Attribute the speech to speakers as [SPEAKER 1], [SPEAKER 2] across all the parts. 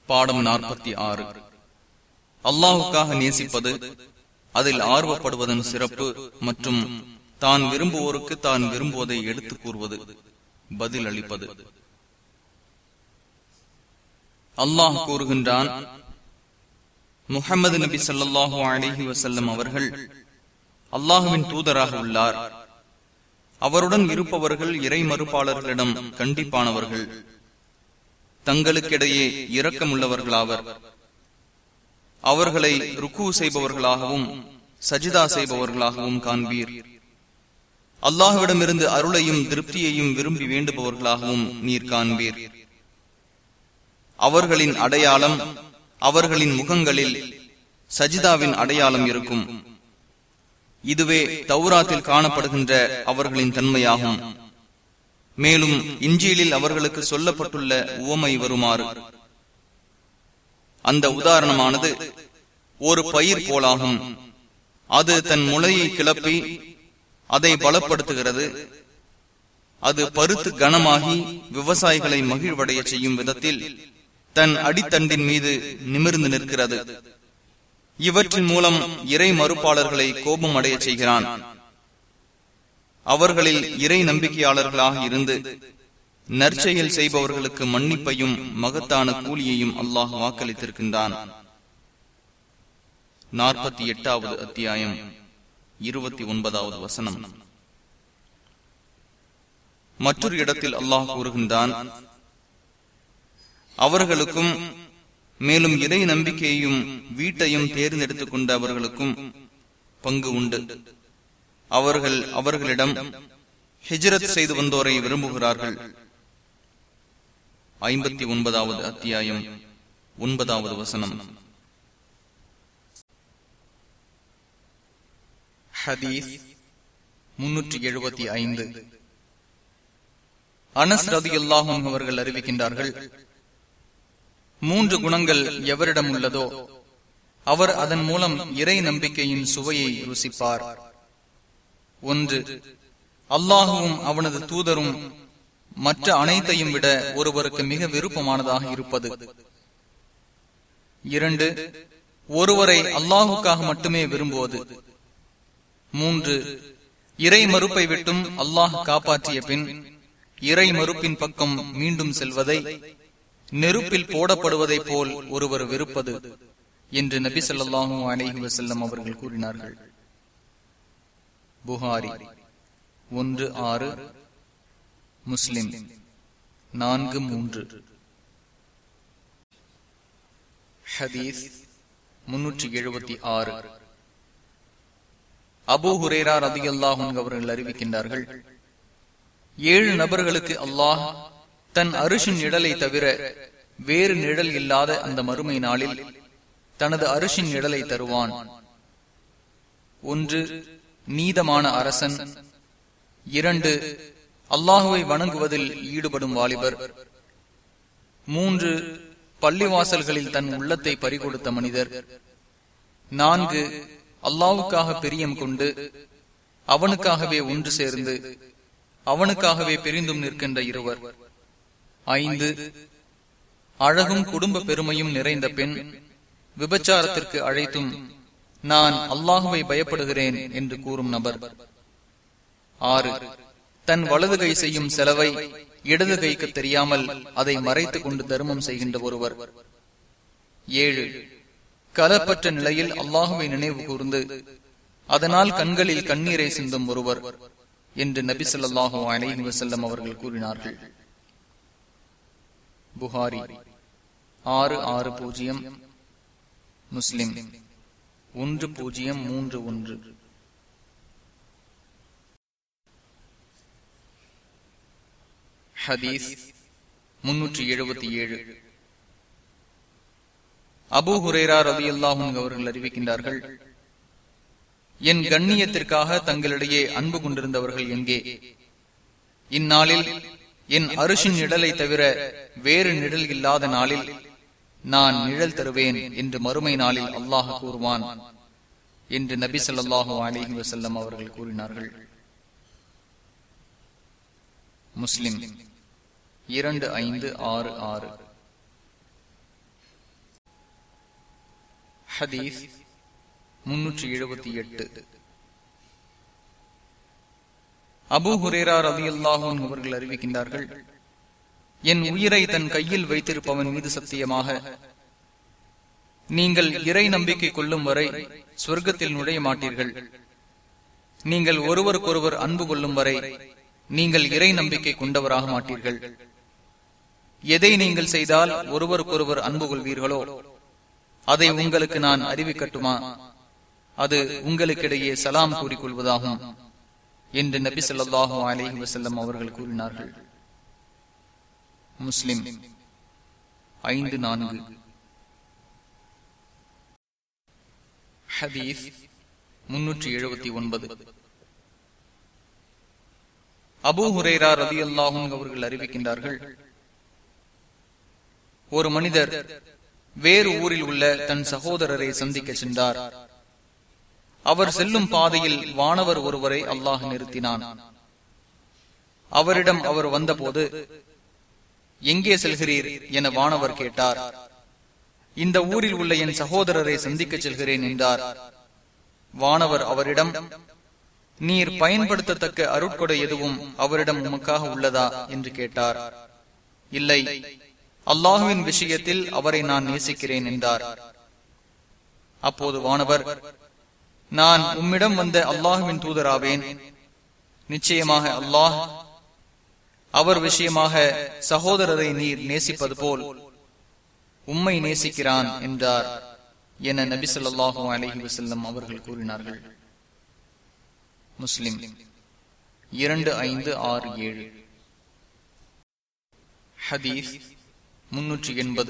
[SPEAKER 1] பாடம் நாற்பத்தி ஆறு அல்லாஹுக்காக நேசிப்பது அதில் ஆர்வப்படுவதன் சிறப்பு மற்றும் தான் விரும்புவோருக்கு தான் விரும்புவதை எடுத்துக் கூறுவது பதில் அளிப்பது அல்லாஹ் கூறுகின்றான் முகமது நபி ஸல்லல்லாஹு அலைஹி வஸல்லம் அவர்கள் அல்லாஹுவின் தூதராக உள்ளார் அவருடன் இருப்பவர்கள் இறை மறுப்பாளர்களிடம் கண்டிப்பானவர்கள் தங்களுக்கிடையே இரக்கமுள்ளவர்களாவர் அவர்களை ருக்கு செய்பவர்களாகவும் சஜிதா செய்பவர்களாகவும் காண்பீர் அல்லாஹுவிடமிருந்து அருளையும் திருப்தியையும் விரும்பி வேண்டுபவர்களாகவும் நீர் காண்பீர் அவர்களின் அடையாளம் அவர்களின் முகங்களில் சஜிதாவின் அடையாளம் இருக்கும் இதுவே தௌராத்தில் காணப்படுகின்ற அவர்களின் தன்மையாகும் மேலும் இஞ்சியலில் அவர்களுக்கு சொல்லப்பட்டுள்ள உவமை வருமாறு அந்த உதாரணமானது ஒரு பயிர் போலாகும் அது தன் முளையை கிளப்பி அதை பலப்படுத்துகிறது அது பருத்து கனமாகி விவசாயிகளை மகிழ்வடைய செய்யும் விதத்தில் தன் அடித்தண்டின் மீது நிமிர்ந்து நிற்கிறது இவற்றின் மூலம் இறை மறுப்பாளர்களை கோபம் அடைய செய்கிறான் அவர்களில் இறை நம்பிக்கையாளர்களாக இருந்து நற்செயல் செய்பவர்களுக்கு மன்னிப்பையும் மகத்தான கூலியையும் அல்லாஹ் வாக்களித்திருக்கின்றான் நாற்பத்தி எட்டாவது அத்தியாயம் இருபத்தி ஒன்பதாவது வசனம் மற்றொரு இடத்தில் அல்லாஹ் கூறுகின்றான் அவர்களுக்கும் மேலும் இறை நம்பிக்கையையும் வீட்டையும் தேர்ந்தெடுத்துக் கொண்ட அவர்களுக்கும் பங்கு உண்டு அவர்கள் அவர்களிடம் ஹிஜ்ரத் செய்து வந்தோரை விரும்புகிறார்கள் ஐம்பத்தி ஒன்பதாவது அத்தியாயம் ஒன்பதாவது வசனம் ஹதீஸ் முன்னூற்றி எழுபத்தி ஐந்து அனஸ் ரதி அல்லாஹும் அவர்கள் அறிவிக்கின்றார்கள் மூன்று குணங்கள் எவரிடம் உள்ளதோ அவர் அதன் மூலம் இறை நம்பிக்கையின் சுவையை ருசிப்பார் ஒன்று அல்லாஹுவும் அவனது தூதரும் மற்ற அனைத்தையும் விட ஒருவருக்கு மிக விருப்பமானதாக இருப்பது இரண்டு ஒருவரை அல்லாஹுக்காக மட்டுமே விரும்புவது மூன்று இறை மறுப்பை விட்டும் அல்லாஹ் காப்பாற்றிய பின் இறை மறுப்பின் பக்கம் மீண்டும் செல்வதை நெருப்பில் போடப்படுவதை போல் ஒருவர் வெறுப்பது என்று நபி சொல்லாஹு அலஹி வசல்லம் அவர்கள் கூறினார்கள் புகாரி ஒன்று ஆறு முஸ்லிம் நான்கு மூன்று ஹதீஸ் முன்னூற்றி எழுபத்தி ஆறு அபு ஹுரேரா ரதி அல்லாஹும் அவர்கள் அறிவிக்கின்றார்கள் ஏழு நபர்களுக்கு அல்லாஹ் தன் அரிசின் நிழலை தவிர வேறு நிழல் இல்லாத அந்த மறுமை நாளில் தனது அரிசின் நிழலை தருவான் ஒன்று நீதமான அரசன் இரண்டு அல்லாஹுவை வணங்குவதில் ஈடுபடும் வாலிபர் மூன்று பள்ளிவாசல்களில் தன் உள்ளத்தை பறிகொடுத்த மனிதர் நான்கு அல்லாவுக்காக பிரியம் கொண்டு அவனுக்காகவே ஒன்று சேர்ந்து அவனுக்காகவே பிரிந்தும் நிற்கின்ற இருவர் ஐந்து அழகும் குடும்ப பெருமையும் நிறைந்த பெண் விபச்சாரத்திற்கு அழைத்தும் நான் அல்லாஹுவை பயப்படுகிறேன் என்று கூறும் நபர் ஆறு தன் வலது கை செய்யும் செலவை இடது கைக்கு தெரியாமல் அதை மறைத்துக் கொண்டு தர்மம் செய்கின்ற ஒருவர் ஏழு கலப்பற்ற நிலையில் அல்லாஹுவை நினைவு கூர்ந்து அதனால் கண்களில் கண்ணீரை சிந்தும் ஒருவர் என்று நபி சொல்லாஹு அலைஹி வசல்லம் அவர்கள் கூறினார்கள் புகாரி ஆறு ஆறு பூஜ்ஜியம் முஸ்லிம் ஒன்று பூஜ்ஜியம் மூன்று ஒன்று ஹதீஸ் முன்னூற்றி எழுபத்தி ஏழு அபு ஹுரேரா ரவி அல்லாஹும் அவர்கள் அறிவிக்கின்றார்கள் என் கண்ணியத்திற்காக தங்களிடையே அன்பு கொண்டிருந்தவர்கள் எங்கே இந்நாளில் என் அரிசின் நிழலை தவிர வேறு நிழல் இல்லாத நாளில் நான் நிழல் தருவேன் என்று மறுமை நாளில் அல்லாஹ் கூறுவான் என்று நபி சொல்லாஹு அலிஹி வசல்லம் அவர்கள் கூறினார்கள் முஸ்லிம் இரண்டு ஐந்து ஆறு ஆறு ஹதீஸ் முன்னூற்றி எழுபத்தி எட்டு அபு ஹுரேரா ரவி அல்லாஹூன் அவர்கள் அறிவிக்கின்றார்கள் என் உயிரை தன் கையில் வைத்திருப்பவன் மீது சத்தியமாக நீங்கள் இறை நம்பிக்கை கொள்ளும் வரை சொர்க்கத்தில் நுழைய மாட்டீர்கள் நீங்கள் ஒருவருக்கொருவர் அன்பு கொள்ளும் வரை நீங்கள் இறை நம்பிக்கை கொண்டவராக மாட்டீர்கள் எதை நீங்கள் செய்தால் ஒருவருக்கொருவர் அன்பு கொள்வீர்களோ அதை உங்களுக்கு நான் அறிவிக்கட்டுமா அது உங்களுக்கிடையே சலாம் கூறிக்கொள்வதாகும் என்று நபி சொல்லாஹு அலஹி வசல்லம் அவர்கள் கூறினார்கள் முஸ்லிம் ஐந்து நான்கு ஹதீஸ் முன்னூற்றி எழுபத்தி ஒன்பது அபு ஹுரேரா ரவி அல்லாஹும் அவர்கள் அறிவிக்கின்றார்கள் ஒரு மனிதர் வேறு ஊரில் உள்ள தன் சகோதரரை சந்திக்க சென்றார் அவர் செல்லும் பாதையில் வானவர் ஒருவரை அல்லாஹ் நிறுத்தினான் அவரிடம் அவர் வந்தபோது எங்கே செல்கிறீர் என வானவர் கேட்டார் இந்த ஊரில் உள்ள என் சகோதரரை சந்திக்க செல்கிறேன் என்றார் வானவர் அவரிடம் நீர் பயன்படுத்தத்தக்க அருட்கொடை எதுவும் அவரிடம் உமக்காக உள்ளதா என்று கேட்டார் இல்லை அல்லாஹுவின் விஷயத்தில் அவரை நான் நேசிக்கிறேன் என்றார் அப்போது வானவர் நான் உம்மிடம் வந்த அல்லாஹுவின் தூதராவேன் நிச்சயமாக அல்லாஹ் அவர் விஷயமாக சகோதரரை நீர் நேசிப்பது போல் உம்மை நேசிக்கிறான் என்றார் என நபி சொல்லாஹு அலஹி வசல்லம் அவர்கள் கூறினார்கள் முஸ்லிம் இரண்டு ஐந்து ஆறு ஏழு ஹதீஸ் முன்னூற்றி எண்பது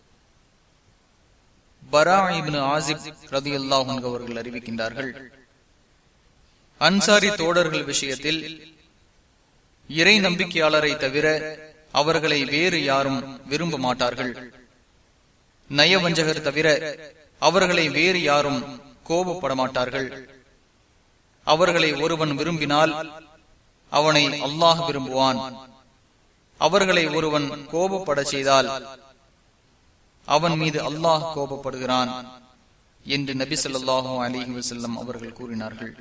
[SPEAKER 1] பரா இபின் ஆசிப் ரதி அல்லாஹும் அவர்கள் அறிவிக்கின்றார்கள் அன்சாரி தோழர்கள் விஷயத்தில் இறை நம்பிக்கையாளரை தவிர அவர்களை வேறு யாரும் விரும்ப மாட்டார்கள் நயவஞ்சகர் தவிர அவர்களை வேறு யாரும் கோபப்பட மாட்டார்கள் அவர்களை ஒருவன் விரும்பினால் அவனை அல்லாஹ் விரும்புவான் அவர்களை ஒருவன் கோபப்பட செய்தால் அவன் மீது அல்லாஹ் கோபப்படுகிறான் என்று நபி சொல்லாஹு அலிஹி வசல்லம் அவர்கள் கூறினார்கள்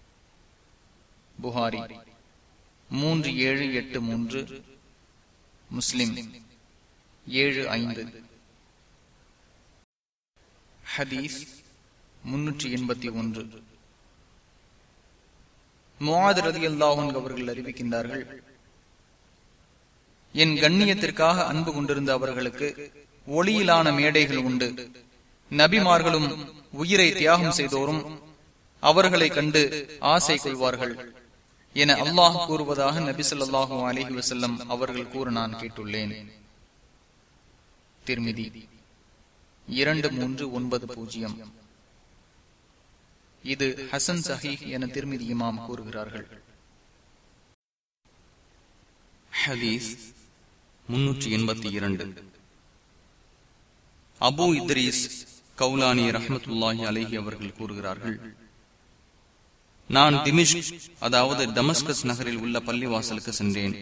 [SPEAKER 1] புகாரி மூன்று ஏழு எட்டு மூன்று முஸ்லிம் ஏழு ஐந்து ஹதீஸ் முன்னூற்றி எண்பத்தி ஒன்று முவாது ரதி அல்லாஹன் அவர்கள் அறிவிக்கின்றார்கள் என் கண்ணியத்திற்காக அன்பு கொண்டிருந்த அவர்களுக்கு ஒளியிலான மேடைகள் உண்டு நபிமார்களும் உயிரை தியாகம் செய்தோரும் அவர்களை கண்டு ஆசை கொள்வார்கள் என அல்லாஹ் கூறுவதாக நபி சொல்லாஹு அலிஹி வசல்லம் அவர்கள் கூற நான் கேட்டுள்ளேன் திருமிதி இரண்டு மூன்று ஒன்பது பூஜ்ஜியம் இது ஹசன் சஹீஹ் என திருமிதி இமாம் கூறுகிறார்கள்
[SPEAKER 2] ஹதீஸ் முன்னூற்றி எண்பத்தி இரண்டு அபு இத்ரீஸ் கவுலானி ரஹமத்துல்லாஹி அலஹி அவர்கள் கூறுகிறார்கள் நான் திமிஷ் அதாவது டமஸ்கஸ் நகரில் உள்ள பள்ளிவாசலுக்கு சென்றேன்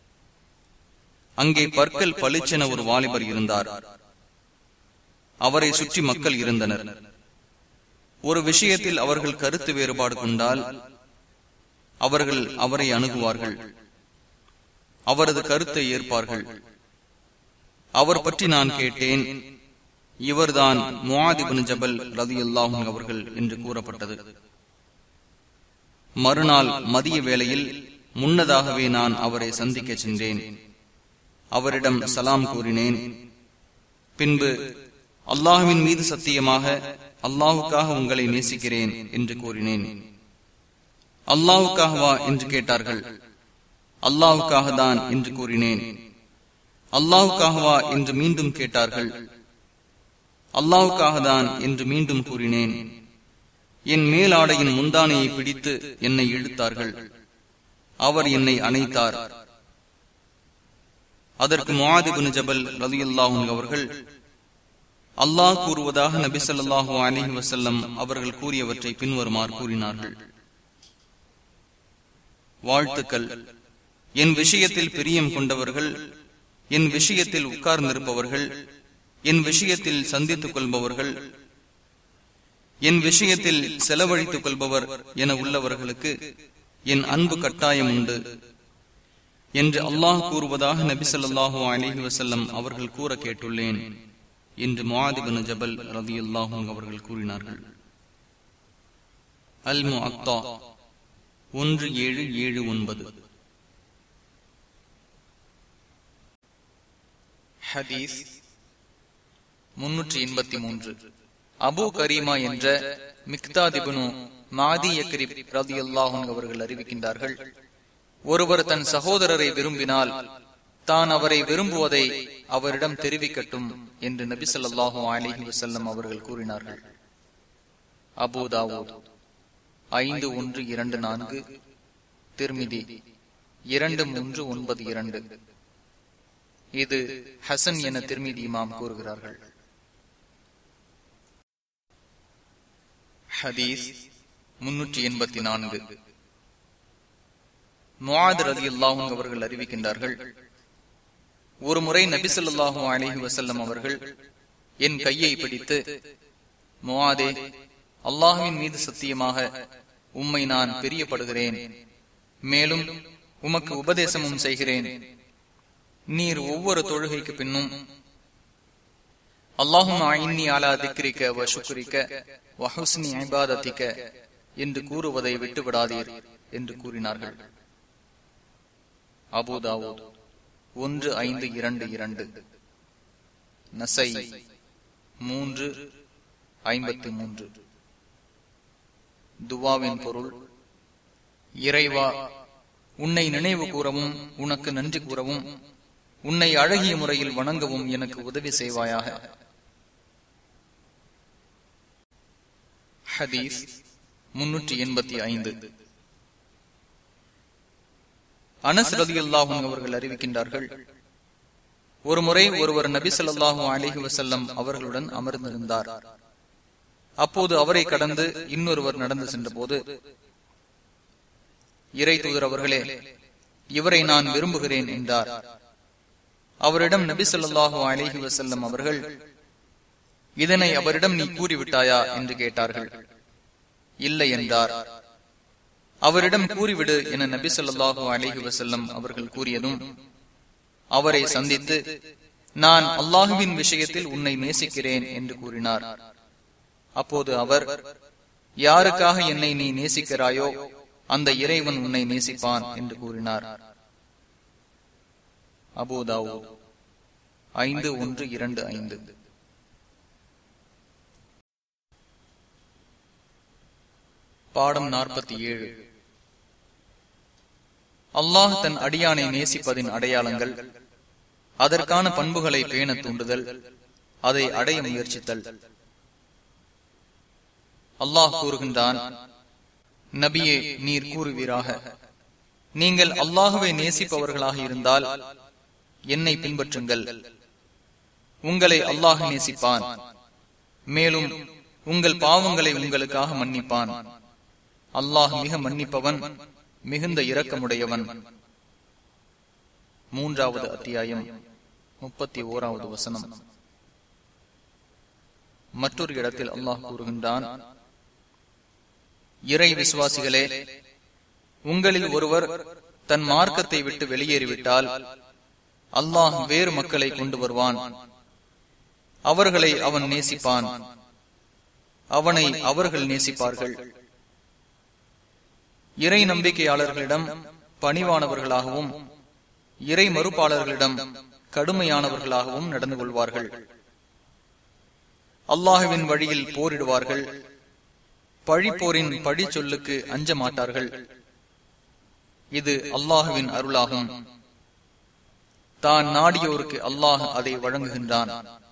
[SPEAKER 2] அங்கே பற்கள் பளிச்சென ஒரு வாலிபர் இருந்தார் அவரை சுற்றி மக்கள் இருந்தனர் ஒரு விஷயத்தில் அவர்கள் கருத்து வேறுபாடு கொண்டால் அவர்கள் அவரை அணுகுவார்கள் அவரது கருத்தை ஏற்பார்கள் அவர் பற்றி நான் கேட்டேன் இவர்தான் முவாதிபின் ஜபல் ரதி அல்லாஹும் அவர்கள் என்று கூறப்பட்டது மறுநாள் மதிய வேளையில் முன்னதாகவே நான் அவரை சந்திக்க சென்றேன் அவரிடம் சலாம் கூறினேன் பின்பு அல்லாஹுவின் மீது சத்தியமாக அல்லாஹுக்காக உங்களை நேசிக்கிறேன் என்று கூறினேன் அல்லாஹுக்காகவா என்று கேட்டார்கள் அல்லாஹுக்காக தான் என்று கூறினேன் அல்லாஹுக்காகவா என்று மீண்டும் கேட்டார்கள் அல்லாஹுக்காக தான் என்று மீண்டும் கூறினேன் என் மேலாடையின் முந்தானையை பிடித்து என்னை இழுத்தார்கள் அவர் என்னை அணைத்தார் அதற்கு முவாதிபின் ஜபல் ரதி அல்லாஹும் அவர்கள் அல்லாஹ் கூறுவதாக நபி சொல்லாஹு அலிஹி வசல்லம் அவர்கள் கூறியவற்றை பின்வருமாறு கூறினார்கள் வாழ்த்துக்கள் என் விஷயத்தில் பிரியம் கொண்டவர்கள் என் விஷயத்தில் உட்கார்ந்திருப்பவர்கள் என் விஷயத்தில் சந்தித்துக் கொள்பவர்கள் என் விஷயத்தில் செலவழித்துக் கொள்பவர் என உள்ளவர்களுக்கு என் அன்பு கட்டாயம் உண்டு என்று அல்லாஹ் கூறுவதாக நபி ஸல்லல்லாஹு அலைஹி வஸல்லம் அவர்கள் கூற கேட்டுள்ளேன் என்று முஆதிபின் ஜபல் ரலியல்லாஹு அவர்கள் கூறினார்கள் அல் முஅத்தா ஒன்று ஏழு ஏழு ஒன்பது
[SPEAKER 1] ஹதீஸ் முன்னூற்றி எண்பத்தி மூன்று அபு கரீமா என்ற மிக்தாதிபனு மாதி யக்ரிப் ரதியுல்லாஹும் அவர்கள் அறிவிக்கின்றார்கள் ஒருவர் தன் சகோதரரை விரும்பினால் தான் அவரை விரும்புவதை அவரிடம் தெரிவிக்கட்டும் என்று நபி ஸல்லல்லாஹு அலைஹி வஸல்லம் அவர்கள் கூறினார்கள் அபூதாவூத் ஐந்து ஒன்று இரண்டு நான்கு திருமிதி இரண்டு மூன்று ஒன்பது இரண்டு இது ஹசன் என திருமிதி இமாம் கூறுகிறார்கள் ஹதீஸ் முன்னூற்றி எண்பத்தி நான்கு முவாத் ரதி அல்லாஹும் அவர்கள் அறிவிக்கின்றார்கள் ஒரு முறை நபிசல்லாஹு அலிஹி வசல்லம் அவர்கள் என் கையை பிடித்து முவாதே அல்லாஹுவின் மீது சத்தியமாக உம்மை நான் பிரியப்படுகிறேன் மேலும் உமக்கு உபதேசமும் செய்கிறேன் நீர் ஒவ்வொரு தொழுகைக்கு பின்னும் அல்லாஹும் ஐன்னி அலா திக்ரிக்க வ சுக்ரிக்க வ ஹுஸ்னி இபாதத்திக்க என்று கூறுவதை விட்டு விடாதீர் என்று கூறினார்கள் அபுதாவூத் ஒன்று ஐந்து இரண்டு இரண்டு நசை மூன்று ஐம்பத்தி மூன்று துவாவின் பொருள் இறைவா உன்னை நினைவு கூறவும் உனக்கு நன்றி கூறவும் உன்னை அழகிய முறையில் வணங்கவும் எனக்கு உதவி செய்வாயாக ஹதீஸ் முன்னூற்றி எண்பத்தி ஐந்து அனஸ் ரதியுல்லாஹும் அவர்கள் அறிவிக்கின்றார்கள் ஒரு முறை ஒருவர் நபி ஸல்லல்லாஹு அலைஹி வஸல்லம் அவர்களுடன் அமர்ந்திருந்தார் அப்போது அவரை கடந்து இன்னொருவர் நடந்து சென்றபோது இறை தூதர் அவர்களே இவரை நான் விரும்புகிறேன் என்றார் அவரிடம் நபி ஸல்லல்லாஹு அலைஹி வஸல்லம் அவர்கள் இதனை அவரிடம் நீ கூறிவிட்டாயா என்று கேட்டார்கள் இல்லை என்றார் அவரிடம் கூறிவிடு என நபி சொல்லாஹு அலிஹி வசல்லம் அவர்கள் கூறியதும் அவரை சந்தித்து நான் அல்லாஹுவின் விஷயத்தில் உன்னை நேசிக்கிறேன் என்று கூறினார் அப்போது அவர் யாருக்காக என்னை நீ நேசிக்கிறாயோ அந்த இறைவன் உன்னை நேசிப்பான் என்று கூறினார் அபோதாவோ ஐந்து ஒன்று இரண்டு ஐந்து பாடம் நாற்பத்தி ஏழு அல்லாஹ் தன் அடியானை நேசிப்பதின் அடையாளங்கள் அதற்கான பண்புகளை பேண தூண்டுதல் அதை அடைய முயற்சித்தல் அல்லாஹ் கூறுகின்றான் நபியே நீர் கூறுவீராக நீங்கள் அல்லாஹுவை நேசிப்பவர்களாக இருந்தால் என்னை பின்பற்றுங்கள் உங்களை அல்லாஹ் நேசிப்பான் மேலும் உங்கள் பாவங்களை உங்களுக்காக மன்னிப்பான் அல்லாஹ் மிக மன்னிப்பவன் மிகுந்த இரக்கமுடையவன் மூன்றாவது அத்தியாயம் முப்பத்தி ஓராவது வசனம் மற்றொரு இடத்தில் அல்லாஹ் கூறுகின்றான் இறை விசுவாசிகளே உங்களில் ஒருவர் தன் மார்க்கத்தை விட்டு வெளியேறிவிட்டால் அல்லாஹ் வேறு மக்களை கொண்டு வருவான் அவர்களை அவன் நேசிப்பான் அவனை அவர்கள் நேசிப்பார்கள் இறை நம்பிக்கையாளர்களிடம் பணிவானவர்களாகவும் இறை மறுப்பாளர்களிடம் கடுமையானவர்களாகவும் நடந்து கொள்வார்கள் அல்லாஹுவின் வழியில் போரிடுவார்கள் பழிப்போரின் பழி சொல்லுக்கு அஞ்ச மாட்டார்கள் இது அல்லாஹுவின் அருளாகும் தான் நாடியோருக்கு அல்லாஹ் அதை வழங்குகின்றான்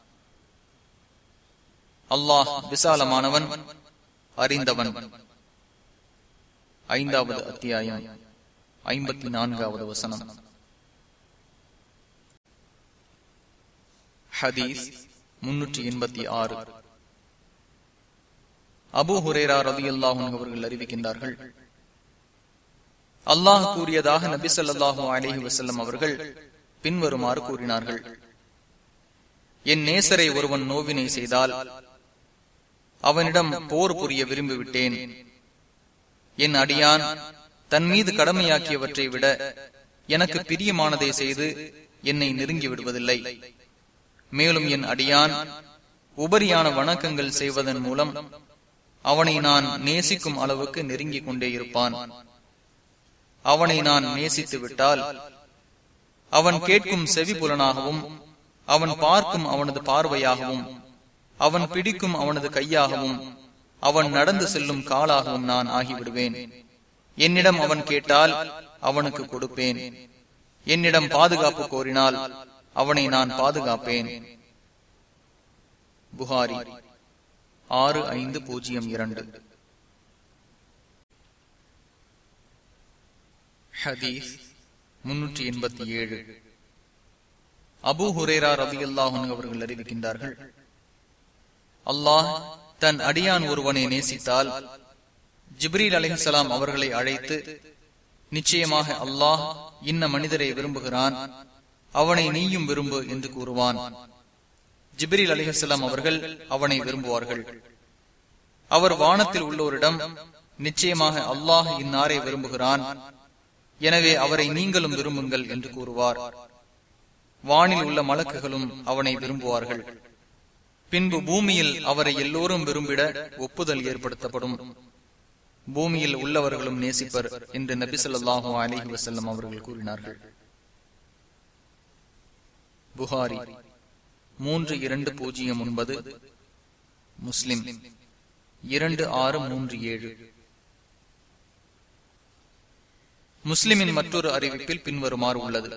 [SPEAKER 1] அல்லாஹ் விசாலமானவன் அறிந்தவன் ஐந்தாவது அத்தியாயம் ஐம்பத்தி நான்காவது வசனம் ஹதீஸ் முன்னூற்றி எண்பத்தி ஆறு அபு ஹுரேரா ரவி அல்லாஹும் அவர்கள் அறிவிக்கின்றார்கள் அல்லாஹ் கூறியதாக நபி சொல்லாஹு அலிஹி வசல்லம் அவர்கள் பின்வருமாறு கூறினார்கள் என் நேசரை ஒருவன் நோவினை செய்தால் அவனிடம் போர் புரிய விரும்பிவிட்டேன் என் அடியான் தன் மீது கடமையாக்கியவற்றை விட எனக்கு பிரியமானதை செய்து என்னை நெருங்கி விடுவதில்லை மேலும் என் அடியான் உபரியான வணக்கங்கள் செய்வதன் மூலம் அவனை நான் நேசிக்கும் அளவுக்கு நெருங்கிக் கொண்டே இருப்பான் அவனை நான் நேசித்து விட்டால் அவன் கேட்கும் செவிபுலனாகவும் அவன் பார்க்கும் அவனது பார்வையாகவும் அவன் பிடிக்கும் அவனது கையாகவும் அவன் நடந்து செல்லும் காலாகவும் நான் ஆகிவிடுவேன் என்னிடம் அவன் கேட்டால் அவனுக்கு கொடுப்பேன் என்னிடம் பாதுகாப்பு கோரினால் அவனை நான் பாதுகாப்பேன் புகாரி ஆறு ஐந்து பூஜ்ஜியம் இரண்டு ஹதீஸ் முன்னூற்றி எண்பத்தி ஏழு அபு ஹுரேரா ரவி அல்லாஹன் அவர்கள் அறிவிக்கின்றார்கள் அல்லாஹ் தன் அடியான் ஒருவனை நேசித்தால் ஜிப்ரீல் அலிஹலாம் அவர்களை அழைத்து நிச்சயமாக அல்லாஹ் இன்ன மனிதரை விரும்புகிறான் அவனை நீயும் விரும்பு என்று கூறுவான் ஜிப்ரீல் அலிஹலாம் அவர்கள் அவனை விரும்புவார்கள் அவர் வானத்தில் உள்ளோரிடம் நிச்சயமாக அல்லாஹ் இந்நாரை விரும்புகிறான் எனவே அவரை நீங்களும் விரும்புங்கள் என்று கூறுவார் வானில் உள்ள மலக்குகளும் அவனை விரும்புவார்கள் பின்பு பூமியில் அவரை எல்லோரும் விரும்பிட ஒப்புதல் ஏற்படுத்தப்படும் பூமியில் உள்ளவர்களும் நேசிப்பர் என்று நபி சொல்லாஹு அலிஹி வசல்லம் அவர்கள் கூறினார்கள் புகாரி மூன்று இரண்டு பூஜ்ஜியம் ஒன்பது முஸ்லிம் இரண்டு ஆறு மூன்று ஏழு முஸ்லிமின் மற்றொரு அறிவிப்பில் பின்வருமாறு உள்ளது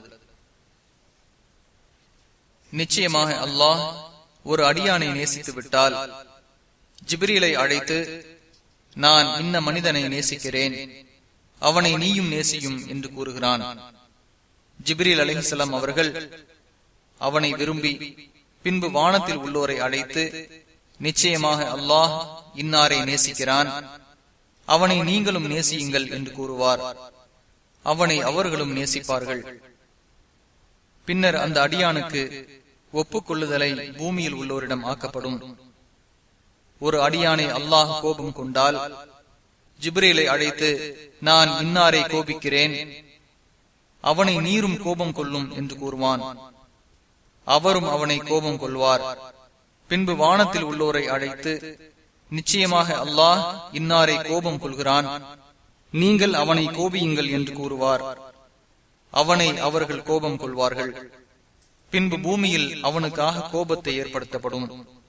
[SPEAKER 1] நிச்சயமாக அல்லாஹ் ஒரு அடியானை நேசித்து விட்டால் ஜிப்ரீலை அழைத்து நான் இன்ன மனிதனை நேசிக்கிறேன் அவனை நீயும் நேசியும் என்று கூறுகிறான் ஜிப்ரீல் அலிஹலாம் அவர்கள் அவனை விரும்பி பின்பு வானத்தில் உள்ளோரை அழைத்து நிச்சயமாக அல்லாஹ் இன்னாரை நேசிக்கிறான் அவனை நீங்களும் நேசியுங்கள் என்று கூறுவார் அவனை அவர்களும் நேசிப்பார்கள் பின்னர் அந்த அடியானுக்கு ஒப்புக்கொள்ளுதலை பூமியில் உள்ளோரிடம் ஆக்கப்படும் ஒரு அடியானை அல்லாஹ் கோபம் கொண்டால் ஜிப்ரேலை அழைத்து நான் இன்னாரை கோபிக்கிறேன் அவனை நீரும் கோபம் கொள்ளும் என்று கூறுவான் அவரும் அவனை கோபம் கொள்வார் பின்பு வானத்தில் உள்ளோரை அழைத்து நிச்சயமாக அல்லாஹ் இன்னாரை கோபம் கொள்கிறான் நீங்கள் அவனை கோபியுங்கள் என்று கூறுவார் அவனை அவர்கள் கோபம் கொள்வார்கள் பின்பு பூமியில் அவனுக்காக கோபத்தை ஏற்படுத்தப்படும்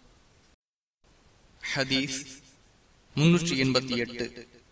[SPEAKER 1] ஹதீஸ் முன்னூற்றி எண்பத்தி எட்டு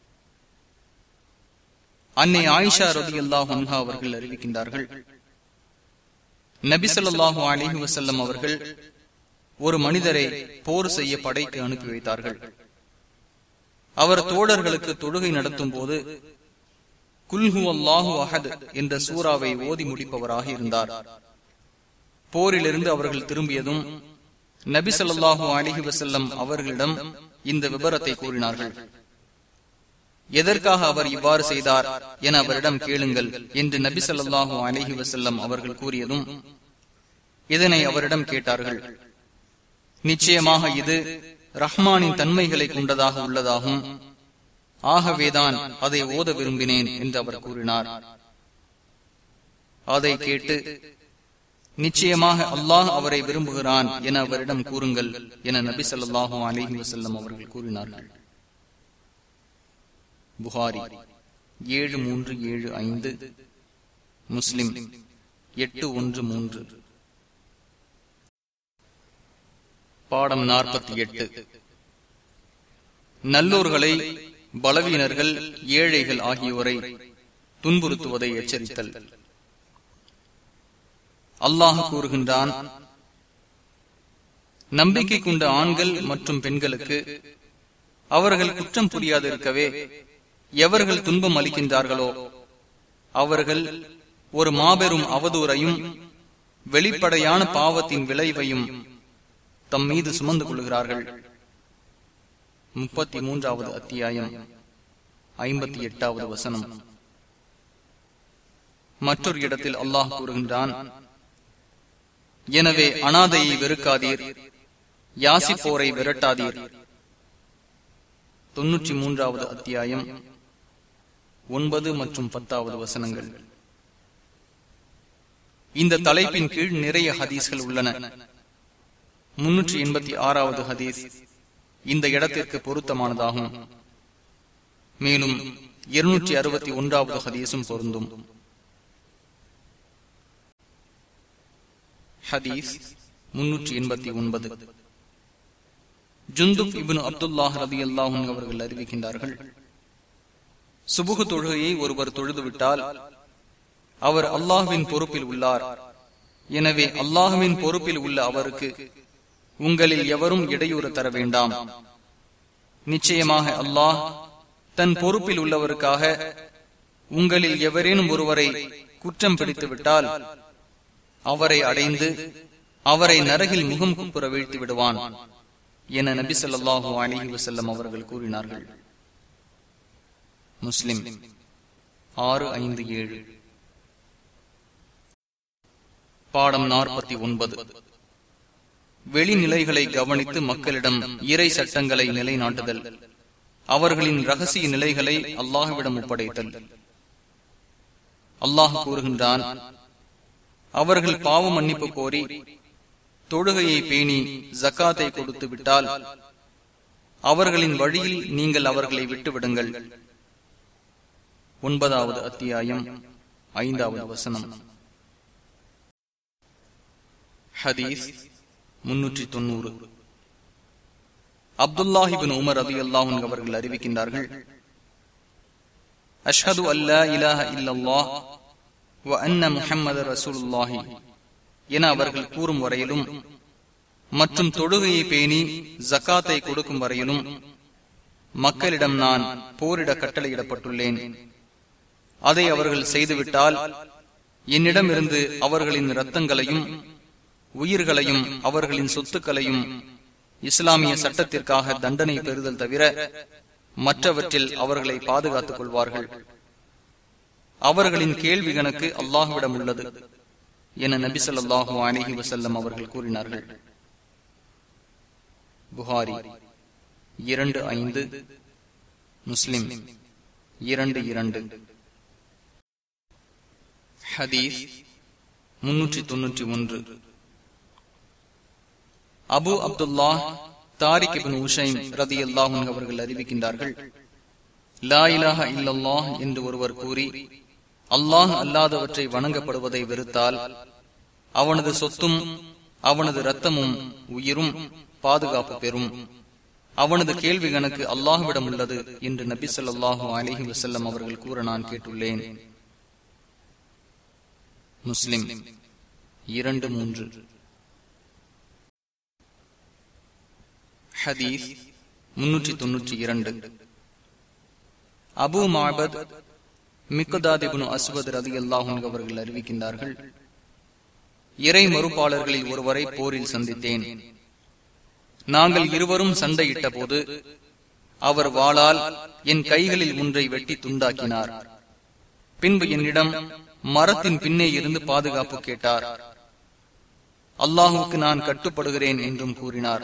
[SPEAKER 1] அன்னை ஆயிஷா ரதி அல்லாஹ் அவர்கள் அறிவிக்கின்றார்கள் நபிசல்லாஹு அலிஹி வசல்லம் அவர்கள் ஒரு மனிதரை போர் செய்ய படைக்கு அனுப்பி வைத்தார்கள் அவர் தோழர்களுக்கு தொழுகை நடத்தும் போது குல்ஹு அல்லாஹு அஹத் என்ற சூறாவை ஓதி முடிப்பவராக இருந்தார் போரிலிருந்து அவர்கள் திரும்பியதும் நபி சொல்லாஹு அலிஹி வசல்லம் அவர்களிடம் இந்த விபரத்தை கூறினார்கள் எதற்காக அவர் இவ்வாறு செய்தார் என அவரிடம் கேளுங்கள் என்று நபி சொல்லாஹு அலிஹி வசல்லம் அவர்கள் கூறியதும் இதனை அவரிடம் கேட்டார்கள் நிச்சயமாக இது ரஹ்மானின் தன்மைகளை கொண்டதாக உள்ளதாகும் ஆகவேதான் அதை ஓத விரும்பினேன் என்று அவர் கூறினார் அதை கேட்டு நிச்சயமாக அல்லாஹ் அவரை விரும்புகிறான் என அவரிடம் கூறுங்கள் என நபி சொல்லாஹு அலிஹி வசல்லம் அவர்கள் கூறினார்கள் புகாரி ஏழு மூன்று ஏழு ஐந்து முஸ்லிம் எட்டு ஒன்று மூன்று பாடம் நாற்பத்தி எட்டு நல்லோர்களை பலவீனர்கள் ஏழைகள் ஆகியோரை துன்புறுத்துவதை எச்சரித்தல் அல்லாஹ் கூறுகின்றான் நம்பிக்கை கொண்ட ஆண்கள் மற்றும் பெண்களுக்கு அவர்கள் குற்றம் புரியாதிருக்கவே எவர்கள் துன்பம் அளிக்கின்றார்களோ அவர்கள் ஒரு மாபெரும் அவதூறையும் வெளிப்படையான பாவத்தின் விளைவையும் தம் மீது சுமந்து கொள்கிறார்கள் முப்பத்தி மூன்றாவது அத்தியாயம் ஐம்பத்தி எட்டாவது வசனம் மற்றொரு இடத்தில் அல்லாஹ் கூறுகின்றான் எனவே அனாதையை வெறுக்காதீர் யாசிப்போரை விரட்டாதீர் தொன்னூற்றி மூன்றாவது அத்தியாயம் ஒன்பது மற்றும் பத்தாவது வசனங்கள் இந்த தலைப்பின் கீழ் நிறைய ஹதீஸ்கள் உள்ளன முன்னூற்றி எண்பத்தி ஆறாவது ஹதீஸ் இந்த இடத்திற்கு பொருத்தமானதாகும் மேலும் இருநூற்றி அறுபத்தி ஒன்றாவது ஹதீஸும் பொருந்தும் ஹதீஸ் முன்னூற்றி எண்பத்தி ஒன்பது ஜுந்துப் இபின் அப்துல்லாஹ் ரபி அல்லாஹும் அவர்கள் அறிவிக்கின்றார்கள் சுபுகு தொழுகையை ஒருவர் தொழுதுவிட்டால் அவர் அல்லாஹுவின் பொறுப்பில் உள்ளார் எனவே அல்லாஹுவின் பொறுப்பில் உள்ள அவருக்கு உங்களில் எவரும் இடையூறு தர வேண்டாம் நிச்சயமாக அல்லாஹ் தன் பொறுப்பில் உள்ளவருக்காக உங்களில் எவரேனும் ஒருவரை குற்றம் பிடித்து விட்டால் அவரை அடைந்து அவரை நரகில் முகம் குப்புற வீழ்த்தி விடுவான் என நபி சொல்லாஹு அலிஹி வசல்லம் அவர்கள் கூறினார்கள் முஸ்லிம் ஆறு ஐந்து ஏழு பாடம் நாற்பத்தி ஒன்பது வெளிநிலைகளை கவனித்து மக்களிடம் இறை சட்டங்களை நிலைநாட்டுதல் அவர்களின் ரகசிய நிலைகளை அல்லாஹுவிடம் ஒப்படைத்தல் அல்லாஹ் கூறுகின்றான் அவர்கள் பாவ மன்னிப்பு கோரி தொழுகையை பேணி ஜக்காத்தை கொடுத்து விட்டால் அவர்களின் வழியில் நீங்கள் அவர்களை விட்டுவிடுங்கள் ஒன்பதாவது அத்தியாயம் ஐந்தாவது வசனம் ஹதீஸ் முன்னூற்றி தொண்ணூறு அப்துல்லாஹிபின் உமர் அலி அல்லாஹன் அவர்கள் அறிவிக்கின்றார்கள் அஷ்ஹது அல்லா இலாஹ இல்லல்லாஹ் வ அன்ன முஹம்மது ரசூலுல்லாஹி என அவர்கள் கூறும் வரையிலும் மற்றும் தொழுகையை பேணி ஜக்காத்தை கொடுக்கும் வரையிலும் மக்களிடம் நான் போரிட கட்டளையிடப்பட்டுள்ளேன் அதை அவர்கள் செய்துவிட்டால் என்னிடம் இருந்து அவர்களின் இரத்தங்களையும் உயிர்களையும் அவர்களின் சொத்துக்களையும் இஸ்லாமிய சட்டத்திற்காக தண்டனை பெறுதல் தவிர மற்றவற்றில் அவர்களை பாதுகாத்துக் கொள்வார்கள் அவர்களின் கேள்வி கணக்கு அல்லாஹுவிடம் உள்ளது என நபி சொல்லாஹு அலிஹி வசல்லம் அவர்கள் கூறினார்கள் புகாரி இரண்டு ஐந்து முஸ்லிம் இரண்டு இரண்டு ஹதீஸ் முன்னூற்றி தொன்னூற்றி ஒன்று Abu Abdullah Tariq ibn Ushaym ரதி அல்லாஹும் அவர்கள் அறிவிக்கின்றார்கள் லா இலாஹ இல்லல்லாஹ் என்று ஒருவர் கூறி அல்லாஹ் அல்லாதவற்றை வணங்கப்படுவதை வெறுத்தால் அவனது சொத்தும் அவனது இரத்தமும் உயிரும் பாதுகாப்பு பெறும் அவனது கேள்வி கணக்கு அல்லாஹுவிடம் உள்ளது என்று நபி சொல்லாஹு அலிஹி வசல்லம் அவர்கள் கூற நான் கேட்டுள்ளேன் முஸ்லிம் இரண்டு மூன்று ஹதீஸ் முன்னூற்றி தொன்னூற்றி இரண்டு அபு மாபத் மிக்கதாதிபுனு அஸ்வத் ரதி அல்லாஹும் அவர்கள் அறிவிக்கின்றார்கள் இறை மறுப்பாளர்களில் ஒருவரை போரில் சந்தித்தேன் நாங்கள் இருவரும் சண்டையிட்ட போது அவர் வாளால் என் கைகளில் ஒன்றை வெட்டி துண்டாக்கினார் பின்பு என்னிடம் மரத்தின் பின்னே இருந்து பாதுகாப்பு கேட்டார் அல்லாஹுக்கு நான் கட்டுப்படுகிறேன் என்றும் கூறினார்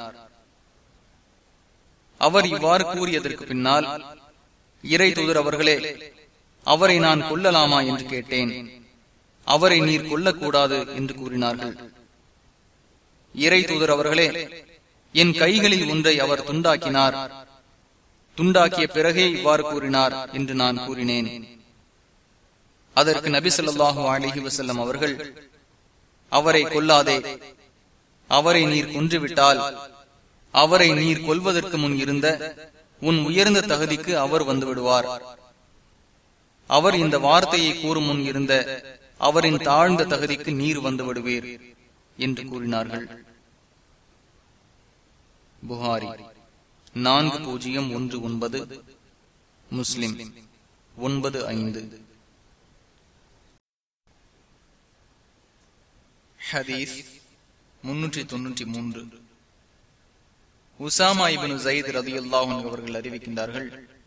[SPEAKER 1] அவர் இவ்வாறு கூறியதற்கு பின்னால் இறை தூதர் அவர்களே அவரை நான் கொல்லலாமா என்று கேட்டேன் அவரை நீர் கொல்லக்கூடாது என்று கூறினார்கள் இறை தூதர் அவர்களே என் கைகளில் ஒன்றை அவர் துண்டாக்கினார் துண்டாக்கிய பிறகே இவ்வாறு கூறினார் என்று நான் கூறினேன் அதற்கு நபி சொல்லாஹு அலிஹி வசல்லம் அவர்கள் அவரை கொல்லாதே அவரை நீர் கொன்றுவிட்டால் அவரை நீர் கொல்வதற்கு முன் இருந்த உன் உயர்ந்த தகுதிக்கு அவர் வந்து விடுவார் அவர் இந்த வார்த்தையை கூறும் முன் இருந்த அவரின் தாழ்ந்த தகுதிக்கு நீர் வந்து விடுவீர் என்று கூறினார்கள் புகாரி நான்கு பூஜ்ஜியம் ஒன்று ஒன்பது முஸ்லிம் ஒன்பது ஐந்து ஹதீஸ் முன்னூற்றி தொன்னூற்றி மூன்று உசாமா இபின் ஜயித் ரதி அல்லாஹன் அவர்கள் அறிவிக்கின்றார்கள்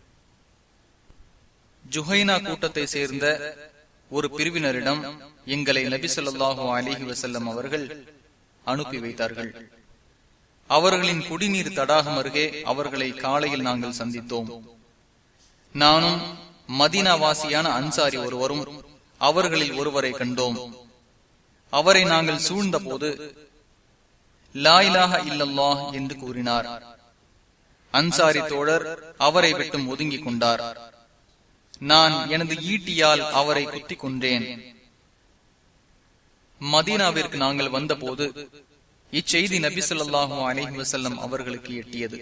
[SPEAKER 1] ஜுஹைனா கூட்டத்தை சேர்ந்த ஒரு பிரிவினரிடம் எங்களை நபி சொல்லாஹு அலிஹி வசல்லம் அவர்கள் அனுப்பி வைத்தார்கள் அவர்களின் குடிநீர் தடாகம் அருகே அவர்களை காலையில் நாங்கள் சந்தித்தோம் நானும் மதீனாவாசியான அன்சாரி ஒருவரும் அவர்களில் ஒருவரை கண்டோம் அவரை நாங்கள் சூழ்ந்த போது லாயிலாக இல்லல்லாஹ் என்று கூறினார் அன்சாரி தோழர் அவரை விட்டும் ஒதுங்கிக் கொண்டார் நான் எனது ஈட்டியால் அவரை குத்திக் கொன்றேன் மதீனாவிற்கு நாங்கள் வந்தபோது இச்செய்தி நபி சொல்லாஹு அலஹி வசல்லம் அவர்களுக்கு எட்டியது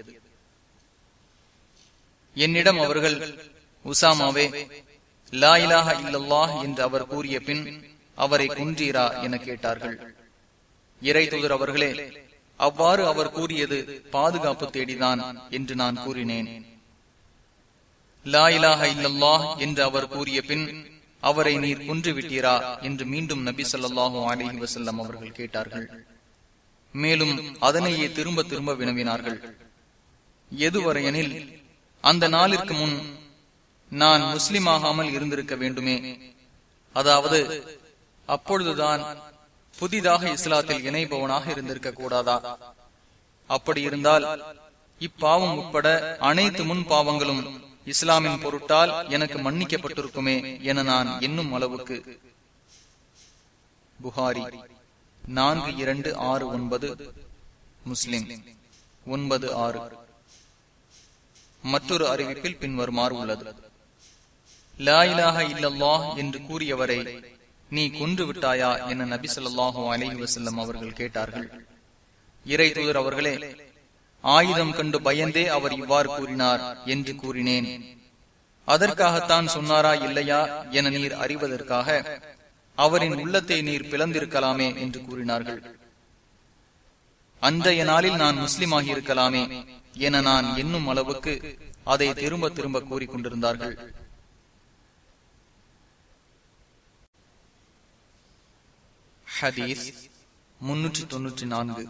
[SPEAKER 1] என்னிடம் அவர்கள் உசாமாவே லா இலாஹ இல்லல்லாஹ் என்று அவர் கூறிய பின் அவரை குன்றீரா என கேட்டார்கள் இறை தூதர் அவர்களே அவ்வாறு அவர் கூறியது பாதுகாப்பு தேடிதான் என்று நான் கூறினேன் லா இலாஹ இல்லல்லாஹ் என்று அவர் கூறிய பின் அவரை நீர் கொன்று விட்டீரா என்று மீண்டும் நபி சொல்லாஹு அலிஹி வசல்லம் அவர்கள் கேட்டார்கள் மேலும் அதனையே திரும்ப திரும்ப வினவினார்கள் எதுவரையெனில் அந்த நாளிற்கு முன் நான் முஸ்லிமாகாமல் இருந்திருக்க வேண்டுமே அதாவது அப்பொழுதுதான் புதிதாக இஸ்லாத்தில் இணைபவனாக இருந்திருக்க கூடாதா அப்படி இருந்தால் இப்பாவம் உட்பட அனைத்து முன் பாவங்களும் இஸ்லாமின் பொருட்டால் எனக்கு மன்னிக்கப்பட்டிருக்குமே என நான் எண்ணும் அளவுக்கு புகாரி நான்கு இரண்டு ஆறு ஒன்பது முஸ்லிம் ஒன்பது ஆறு மற்றொரு அறிவிப்பில் பின்வருமாறு உள்ளது லா இலாஹ இல்லல்லாஹ் என்று கூறியவரை நீ கொன்று விட்டாயா என நபி சொல்லாஹு அலஹி வசல்லம் அவர்கள் கேட்டார்கள் இறை தூதர் அவர்களே ஆயுதம் கண்டு பயந்தே அவர் இவ்வாறு கூறினார் என்று கூறினேன் அதற்காகத்தான் சொன்னாரா இல்லையா என நீர் அறிவதற்காக அவரின் உள்ளத்தை நீர் பிளந்திருக்கலாமே என்று கூறினார்கள் அன்றைய நாளில் நான் முஸ்லிமாகி இருக்கலாமே என நான் எண்ணும் அளவுக்கு அதை திரும்ப திரும்ப கூறிக்கொண்டிருந்தார்கள் ஹதீஸ் முன்னூற்றி தொன்னூற்றி நான்கு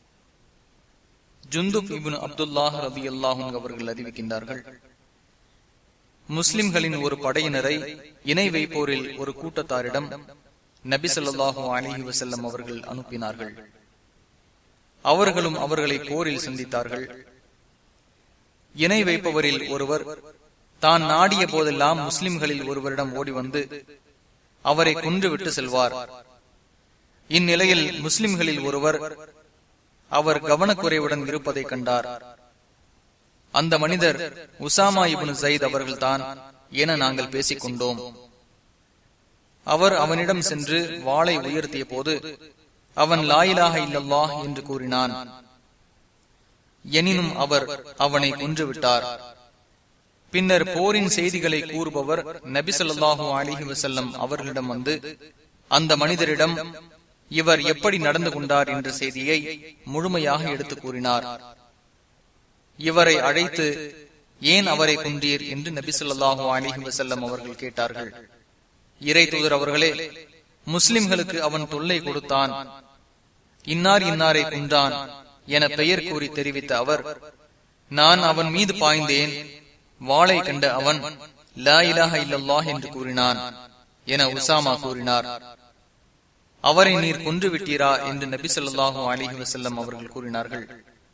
[SPEAKER 1] ஜுந்துப் இபுன் அப்துல்லாஹ் ரபி அல்லாஹும் அவர்கள் அறிவிக்கின்றார்கள் முஸ்லிம்களின் ஒரு படையினரை இணை வைப்போரில் ஒரு கூட்டத்தாரிடம் நபி சொல்லாஹு அலிஹி வசல்லம் அவர்கள் அனுப்பினார்கள் அவர்களும் அவர்களை போரில் சந்தித்தார்கள் இணை வைப்பவரில் ஒருவர் தான் நாடிய போதெல்லாம் முஸ்லிம்களில் ஒருவரிடம் ஓடி வந்து அவரை கொன்றுவிட்டு செல்வார் இந்நிலையில் முஸ்லிம்களில் ஒருவர் அவர் கவனக்குறைவுடன் இருப்பதை கண்டார் அந்த மனிதர் உசாமா இபுன் சயித் அவர்கள்தான் என நாங்கள் பேசிக் கொண்டோம் அவர் அவனிடம் சென்று வாளை உயர்த்திய போது அவன் லாயிலாக இல்லல்லாஹ் என்று கூறினான் எனினும் அவர் அவனை கொன்றுவிட்டார் பின்னர் போரின் செய்திகளை கூறுபவர் நபிசல்லாஹூ அலிஹி வசல்லம் அவர்களிடம் வந்து அந்த மனிதரிடம் இவர் எப்படி நடந்து கொண்டார் என்ற செய்தியை முழுமையாக எடுத்து கூறினார் இவரை அழைத்து ஏன் அவரை கொன்றீர் என்று நபிசல்லாஹூ அலிஹி வசல்லம் அவர்கள் கேட்டார்கள் இறை தூதர் அவர்களே முஸ்லிம்களுக்கு அவன் தொல்லை கொடுத்தான் இன்னார் இன்னாரை கொன்றான் என பெயர் கூறி தெரிவித்த அவர் நான் அவன் மீது பாய்ந்தேன் வாளை கண்ட அவன் லா இலாஹ இல்லல்லாஹ் என்று கூறினான் என உசாமா கூறினார் அவரை நீர் கொன்று விட்டீரா என்று நபி சொல்லாஹு அலிஹி வசல்லம் அவர்கள் கூறினார்கள்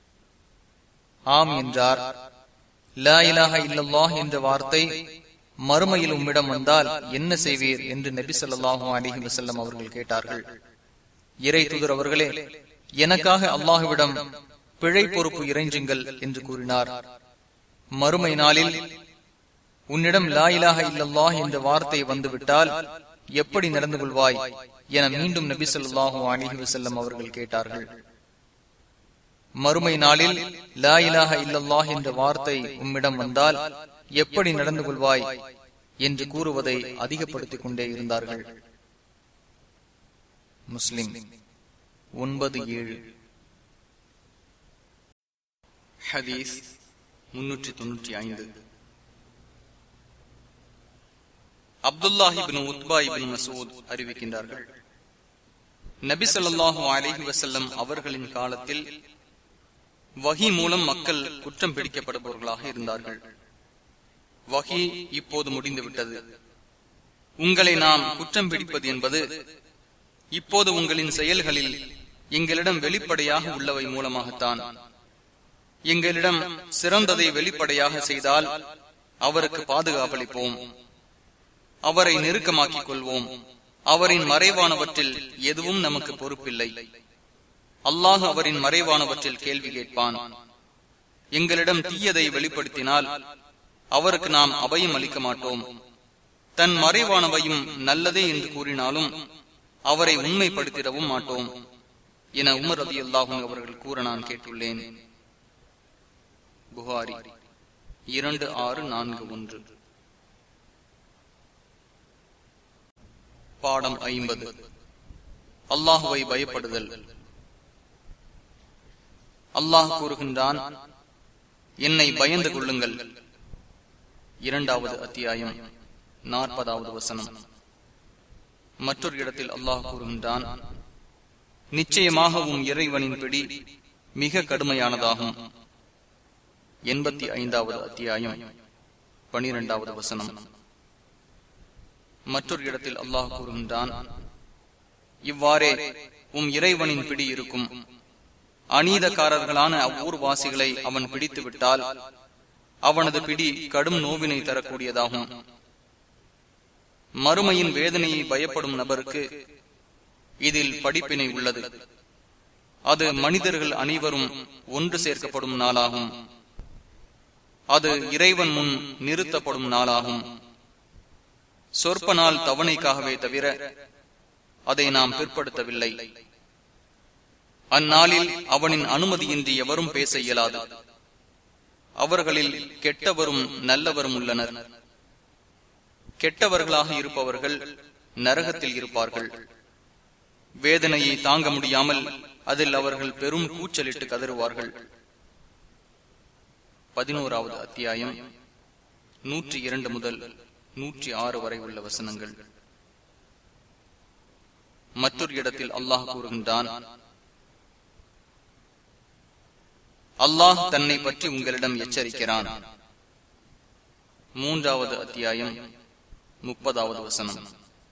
[SPEAKER 1] ஆம் என்றார் லா இலாஹ இல்லல்லாஹ் என்ற வார்த்தை மறுமையில் உம்மிடம் வந்தால் என்ன செய்வீர் என்று நபி சொல்லாஹு அலிஹி வசல்லம் அவர்கள் கேட்டார்கள் இறை தூதர் அவர்களே எனக்காக அல்லாஹுவிடம் பிழை பொறுப்பு இறைஞ்சுங்கள் என்று கூறினார் மறுமை நாளில் உன்னிடம் லா இலாஹ இல்லல்லாஹ் என்ற வார்த்தை வந்துவிட்டால் எப்படி நடந்து கொள்வாய் என மீண்டும் நபி சொல்லாஹு அலிஹி வசல்லம் அவர்கள் கேட்டார்கள் மறுமை நாளில் லா இலாஹ இல்லல்லாஹ் என்ற வார்த்தை உம்மிடம் வந்தால் எப்படி நடந்து கொள்வாய் என்று கூறுவதை அதிகப்படுத்திக் கொண்டே இருந்தார்கள் முஸ்லிம் ஒன்பது ஏழு
[SPEAKER 2] ஹதீஸ் முன்னூற்றி தொன்னூற்றி ஐந்து அப்துல்லாஹிபின் உத்பா இபின் மசூத் அறிவிக்கின்றார்கள் நபி சொல்லாஹு அலிஹி வசல்லம் அவர்களின் காலத்தில் வகி மூலம் மக்கள் குற்றம் பிடிக்கப்படுபவர்களாக இருந்தார்கள் வகி இப்போது முடிந்துவிட்டது உங்களை நாம் குற்றம் பிடிப்பது என்பது இப்போது உங்களின் செயல்களில் எங்களிடம் வெளிப்படையாக உள்ளவை மூலமாகத்தான் எங்களிடம் சிறந்ததை வெளிப்படையாக செய்தால் அவருக்கு பாதுகாப்பளிப்போம் அவரை நெருக்கமாக்கிக் கொள்வோம் அவரின் மறைவானவற்றில் எதுவும் நமக்கு பொறுப்பில்லை அல்லாஹ் அவரின் மறைவானவற்றில் கேள்வி கேட்பான் எங்களிடம் தீயதை வெளிப்படுத்தினால் அவருக்கு நாம் அபயம் அளிக்க மாட்டோம் தன் மறைவானவையும் நல்லதே என்று கூறினாலும் அவரை உண்மைப்படுத்திடவும் மாட்டோம் என உமர் ரதி அல்லாஹும் அவர்கள் கூற நான் கேட்டுள்ளேன் புகாரி இரண்டு ஆறு நான்கு ஒன்று பாடம் ஐம்பது அல்லாஹுவை பயப்படுதல் அல்லாஹ் கூறுகின்றான் என்னை பயந்து கொள்ளுங்கள் இரண்டாவது அத்தியாயம் நாற்பதாவது வசனம் மற்றொரு இடத்தில் அல்லாஹ் கூறுகின்றான் நிச்சயமாகவும் இறைவனின் பிடி மிக கடுமையானதாகும் எண்பத்தி ஐந்தாவது அத்தியாயம் பனிரெண்டாவது வசனம் மற்றொரு இடத்தில் அல்லாஹ் கூறுகின்றான் இவ்வாறே உம் இறைவனின் பிடி இருக்கும் அநீதக்காரர்களான அவ்வூர்வாசிகளை அவன் பிடித்து விட்டால் அவனது பிடி கடும் நோவினை தரக்கூடியதாகும் மறுமையின் வேதனையை பயப்படும் நபருக்கு இதில் படிப்பினை உள்ளது அது மனிதர்கள் அனைவரும் ஒன்று சேர்க்கப்படும் நாளாகும் அது இறைவன் முன் நிறுத்தப்படும் நாளாகும் சொற்ப நாள் தவணைக்காகவே தவிர அதை நாம் பிற்படுத்தவில்லை அந்நாளில் அவனின் அனுமதியின்றி எவரும் பேச இயலாது அவர்களில் கெட்டவரும் நல்லவரும் உள்ளனர் கெட்டவர்களாக இருப்பவர்கள் நரகத்தில் இருப்பார்கள் வேதனையை தாங்க முடியாமல் அதில் அவர்கள் பெரும் கூச்சலிட்டு கதறுவார்கள் பதினோராவது அத்தியாயம் நூற்றி இரண்டு முதல் நூற்றி ஆறு வரை உள்ள வசனங்கள் மற்றொரு இடத்தில் அல்லாஹ் கூறுகின்றான் அல்லாஹ் தன்னை பற்றி உங்களிடம் எச்சரிக்கிறான் மூன்றாவது அத்தியாயம் முப்பதாவது வசனம்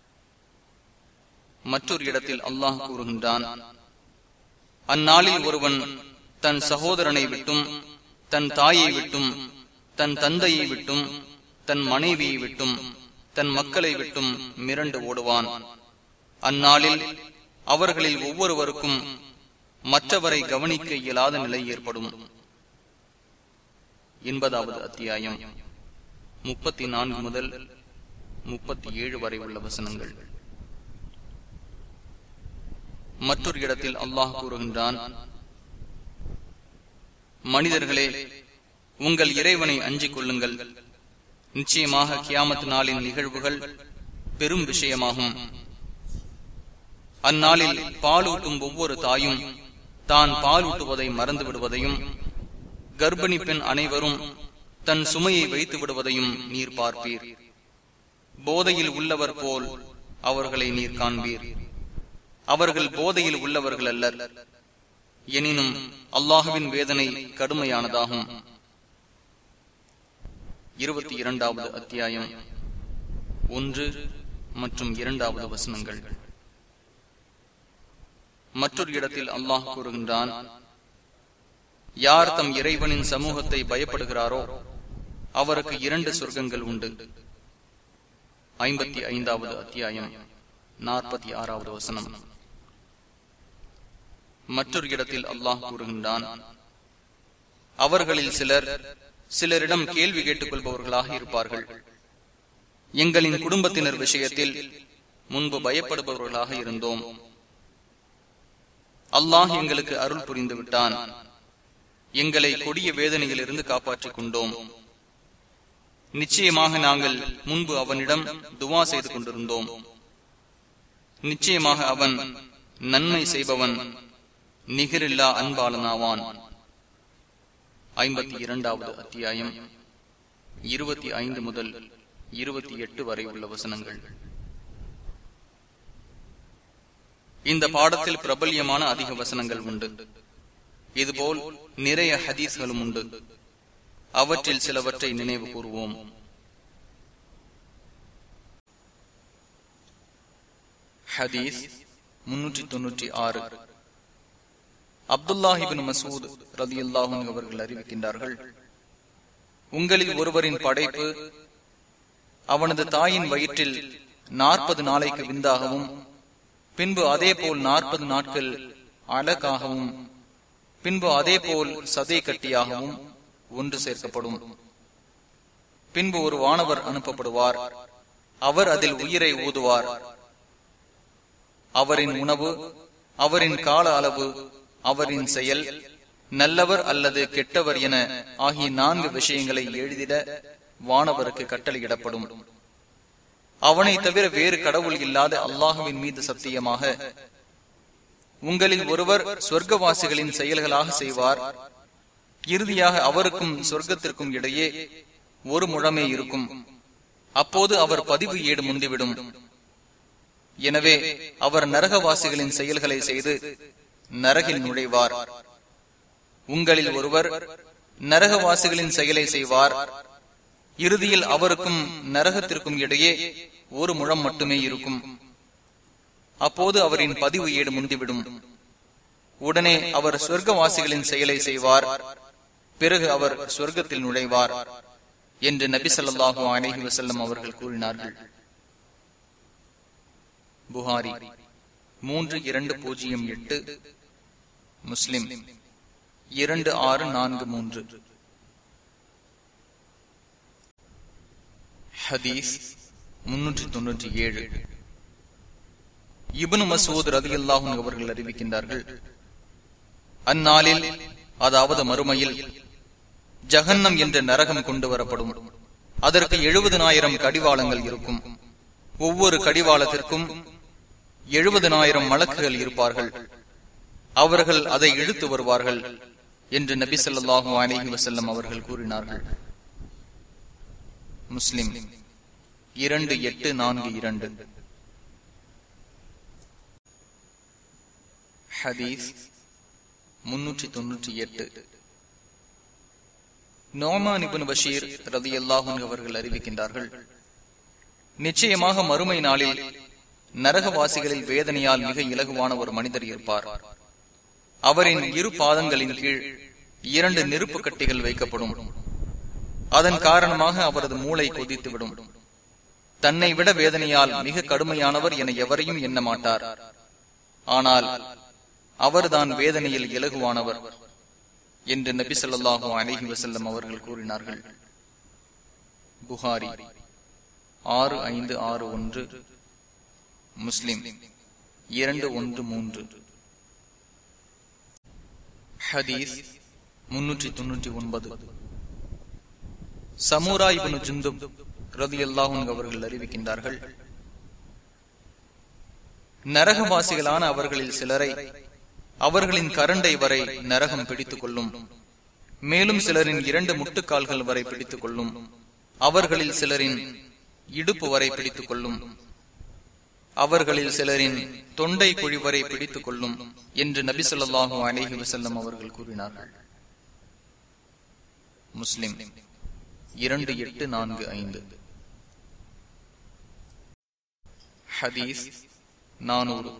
[SPEAKER 2] மற்றொரு இடத்தில் அல்லாஹ் கூறுகின்றான் அந்நாளில் ஒருவன் தன் சகோதரனை விட்டும் தன் தாயை விட்டும் தன் தந்தையை விட்டும் தன் மனைவியை விட்டும் தன் மக்களை விட்டும் மிரண்டு ஓடுவான் அந்நாளில் அவர்களில் ஒவ்வொருவருக்கும் மற்றவரை கவனிக்க இயலாத நிலை ஏற்படும் எண்பதாவது அத்தியாயம் முப்பத்தி நான்கு முதல் முப்பத்தி ஏழு வரை உள்ள வசனங்கள் மற்றொரு இடத்தில் அல்லாஹ் கூறுகின்றான் மனிதர்களே உங்கள் இறைவனை அஞ்சிக் கொள்ளுங்கள் நிச்சயமாக கியாமத் நாளின் நிகழ்வுகள் பெரும் விஷயமாகும் அந்நாளில் பாலூட்டும் ஒவ்வொரு தாயும் தான் பாலூட்டுவதை மறந்து விடுவதையும் கர்ப்பிணி பெண் அனைவரும் தன் சுமையை வைத்து விடுவதையும் நீர் பார்ப்பீர் போதையில் உள்ளவர் போல் அவர்களை நீர் காண்பீர் அவர்கள் போதையில் உள்ளவர்கள் அல்லர் எனினும் அல்லாஹுவின் வேதனை கடுமையானதாகும் இருபத்தி இரண்டாவது அத்தியாயம் ஒன்று மற்றும் இரண்டாவது வசனங்கள் மற்றொரு இடத்தில் அல்லாஹ் கூறுகின்றான் யார் தம் இறைவனின் சமூகத்தை பயப்படுகிறாரோ அவருக்கு இரண்டு சொர்க்கங்கள் உண்டு ஐம்பத்தி ஐந்தாவது அத்தியாயம் நாற்பத்தி ஆறாவது வசனம் மற்றொரு இடத்தில் அல்லாஹ் கூறுகின்றான் அவர்களில் சிலர் சிலரிடம் கேள்வி கேட்டுக் கொள்பவர்களாக இருப்பார்கள் எங்களின் குடும்பத்தினர் விஷயத்தில் முன்பு பயப்படுபவர்களாக இருந்தோம் அல்லாஹ் எங்களுக்கு அருள் புரிந்து விட்டான் எங்களை கொடிய வேதனையில் இருந்து காப்பாற்றிக் கொண்டோம் நிச்சயமாக நாங்கள் முன்பு அவனிடம் துவா செய்து கொண்டிருந்தோம் நிச்சயமாக அவன் நன்மை செய்பவன் நிகரில்லா அன்பாளனாவான் ஐம்பத்தி இரண்டாவது அத்தியாயம் இருபத்தி ஐந்து முதல் இருபத்தி எட்டு வரை உள்ள வசனங்கள் இந்த பாடத்தில் பிரபல்யமான அதிக வசனங்கள் உண்டு இதுபோல் நிறைய ஹதீஸ்களும் உண்டு அவற்றில் சிலவற்றை நினைவு கூறுவோம் ஹதீஸ் முன்னூற்றி தொன்னூற்றி ஆறு
[SPEAKER 1] அப்துல்லாஹிபின் மசூத் ரதி அல்லாஹும் அவர்கள் அறிவிக்கின்றார்கள் உங்களில் ஒருவரின் படைப்பு அவனது தாயின் வயிற்றில் நாற்பது நாளைக்கு விந்தாகவும் பின்பு அதே போல் நாற்பது நாட்கள் அழகாகவும் பின்பு அதே போல் சதை கட்டியாகவும் ஒன்று சேர்க்கப்படும் பின்பு ஒரு வானவர் அனுப்பப்படுவார் அவர் அதில் உயிரை ஊதுவார் அவரின் உணவு அவரின் கால அளவு அவரின் செயல் நல்லவர் அல்லது கெட்டவர் என ஆகிய நான்கு விஷயங்களை எழுதிட வானவருக்கு கட்டளையிடப்படும் அவனை தவிர வேறு கடவுள் இல்லாத அல்லாஹுவின் மீது சத்தியமாக உங்களில் ஒருவர் சொர்க்கவாசிகளின் செயல்களாக செய்வார் இறுதியாக அவருக்கும் சொர்க்கத்திற்கும் இடையே ஒரு முழமே இருக்கும் அப்போது அவர் பதிவு ஏடு முந்திவிடும் எனவே அவர் நரகவாசிகளின் செயல்களை செய்து நரகில் நுழைவார் உங்களில் ஒருவர் நரகவாசிகளின் செயலை செய்வார் இறுதியில் அவருக்கும் நரகத்திற்கும் இடையே ஒரு முழம் மட்டுமே இருக்கும் அப்போது அவரின் பதிவு ஏடு முந்திவிடும் உடனே அவர் சொர்க்கவாசிகளின் செயலை செய்வார் பிறகு அவர் சொர்க்கத்தில் நுழைவார் என்று நபி சொல்லாஹு அலஹி வசல்லம் அவர்கள் கூறினார்கள் புகாரி மூன்று இரண்டு பூஜ்ஜியம் எட்டு முஸ்லிம் இரண்டு ஆறு நான்கு மூன்று ஹதீஸ் முன்னூற்றி தொன்னூற்றி ஏழு இபனு மசூத் ரதி அல்லாஹும் அவர்கள் அறிவிக்கின்றார்கள் அந்நாளில் அதாவது மறுமையில் ஜகன்னம் என்ற நரகம் கொண்டு வரப்படும் அதற்கு எழுபதனாயிரம் கடிவாளங்கள் இருக்கும் ஒவ்வொரு கடிவாளத்திற்கும் எழுபதனாயிரம் மலக்குகள் இருப்பார்கள் அவர்கள் அதை இழுத்து வருவார்கள் என்று நபி சொல்லாஹு அலஹி வசல்லம் அவர்கள் கூறினார்கள் முஸ்லிம் இரண்டு எட்டு நான்கு இரண்டு ஹதீஸ் முன்னூற்றி தொன்னூற்றி எட்டு நோமான் இபுன் பஷீர் ரதி அல்லாஹூன் அவர்கள் அறிவிக்கின்றார்கள் நிச்சயமாக மறுமை நாளில் நரகவாசிகளில் வேதனையால் மிக இலகுவான ஒரு மனிதர் இருப்பார் அவரின் இரு பாதங்களின் கீழ் இரண்டு நெருப்பு கட்டிகள் வைக்கப்படும் அதன் காரணமாக அவரது மூளை கொதித்துவிடும் தன்னை விட வேதனையால் மிக கடுமையானவர் என எவரையும் எண்ண மாட்டார் ஆனால் அவர்தான் வேதனையில் இலகுவானவர் என்று நபி சொல்லாஹு அலஹி வசல்லம் அவர்கள் கூறினார்கள் புகாரி ஆறு ஐந்து ஆறு ஒன்று முஸ்லிம் இரண்டு ஒன்று மூன்று ஹதீஸ் முன்னூற்றி தொன்னூற்றி ஒன்பது சமூரா இபனு ஜுந்து ரதி அல்லாஹும் அவர்கள் அறிவிக்கின்றார்கள் நரகவாசிகளான அவர்களில் சிலரை அவர்களின் கரண்டை வரை நரகம் பிடித்துக் கொள்ளும் மேலும் சிலரின் இரண்டு முட்டுக்கால்கள் வரை பிடித்துக் கொள்ளும் அவர்களில் சிலரின் இடுப்பு வரை பிடித்துக் கொள்ளும் அவர்களில் சிலரின் தொண்டை குழி வரை பிடித்துக் கொள்ளும் என்று நபி சொல்லாஹு அலேஹி வசல்லம் அவர்கள் கூறினார்கள் முஸ்லிம் இரண்டு எட்டு நான்கு ஐந்து ஹதீஸ் நானூறு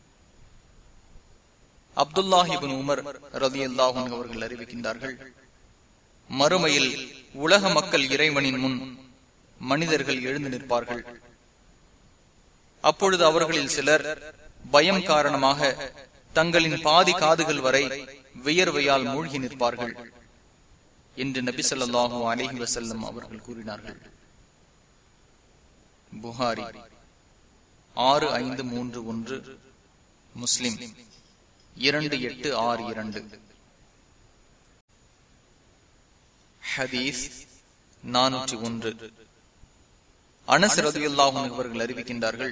[SPEAKER 1] அப்துல்லாஹிபின் உமர் ரதி அல்லாஹன் அவர்கள் அறிவிக்கின்றார்கள் மறுமையில் உலக மக்கள் இறைவனின் முன் மனிதர்கள் எழுந்து நிற்பார்கள் அப்பொழுது அவர்களில் சிலர் பயம் காரணமாக தங்களின் பாதி காதுகள் வரை வியர்வையால் மூழ்கி நிற்பார்கள் என்று நபி சொல்லாஹு அலஹி வசல்லம் அவர்கள் கூறினார்கள் புகாரி ஆறு ஐந்து மூன்று ஒன்று முஸ்லிம் இரண்டு எட்டு ஆறு இரண்டு ஹதீஸ் நானூற்றி ஒன்று அனஸ் ரதியுல்லாஹும் இவர்கள் அறிவிக்கின்றார்கள்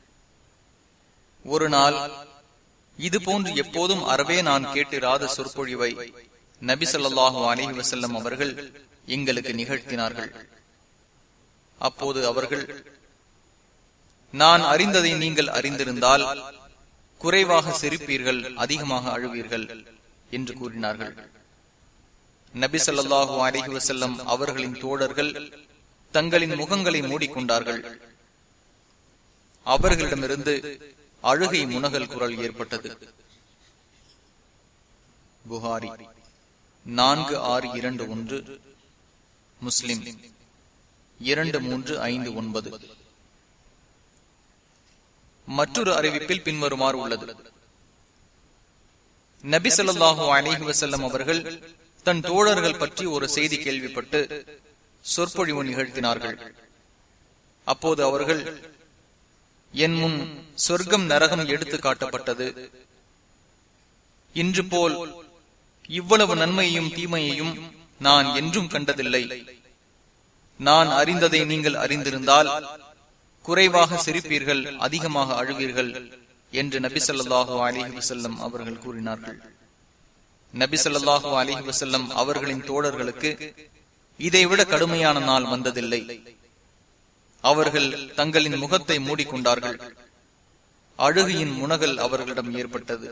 [SPEAKER 1] ஒரு நாள் இது போன்று எப்போதும் அறவே நான் கேட்டிராத சொற்பொழிவை நபி சொல்லாஹு அலஹி வசல்லம் அவர்கள் எங்களுக்கு நிகழ்த்தினார்கள் அப்போது அவர்கள் நான் அறிந்ததை நீங்கள் அறிந்திருந்தால் குறைவாக சிரிப்பீர்கள் அதிகமாக அழுவீர்கள் என்று கூறினார்கள் நபி சொல்லாஹு அலஹி வசல்லம் அவர்களின் தோழர்கள் தங்களின் முகங்களை மூடிக்கொண்டார்கள் அவர்களிடமிருந்து அழுகை முனகல் குரல் ஏற்பட்டது புகாரி நான்கு ஆறு இரண்டு ஒன்று முஸ்லிம் இரண்டு மூன்று ஐந்து ஒன்பது மற்றொரு அறிவிப்பில் பின்வருமாறு உள்ளது நபி ஸல்லல்லாஹு அலைஹி வஸல்லம் அவர்கள் தன் தோழர்கள் பற்றி ஒரு செய்தி கேள்விப்பட்டு சொற்பொழிவு நிகழ்த்தினார்கள் அப்போது அவர்கள் என் முன் சொர்க்கம் நரகம் எடுத்து காட்டப்பட்டது இன்று போல் இவ்வளவு நன்மையையும் தீமையையும் நான் என்றும் கண்டதில்லை நான் அறிந்ததை நீங்கள் அறிந்திருந்தால் குறைவாக சிரிப்பீர்கள் அதிகமாக அழுவீர்கள் என்று நபி ஸல்லல்லாஹு அலிஹி வசல்லம் அவர்கள் கூறினார்கள் நபி ஸல்லல்லாஹு அலிஹி வசல்லம் அவர்களின் தோழர்களுக்கு இதைவிட கடுமையான நாள் வந்ததில்லை அவர்கள் தங்களின் முகத்தை மூடிக்கொண்டார்கள் அழுகையின் முனகல் அவர்களிடம் ஏற்பட்டது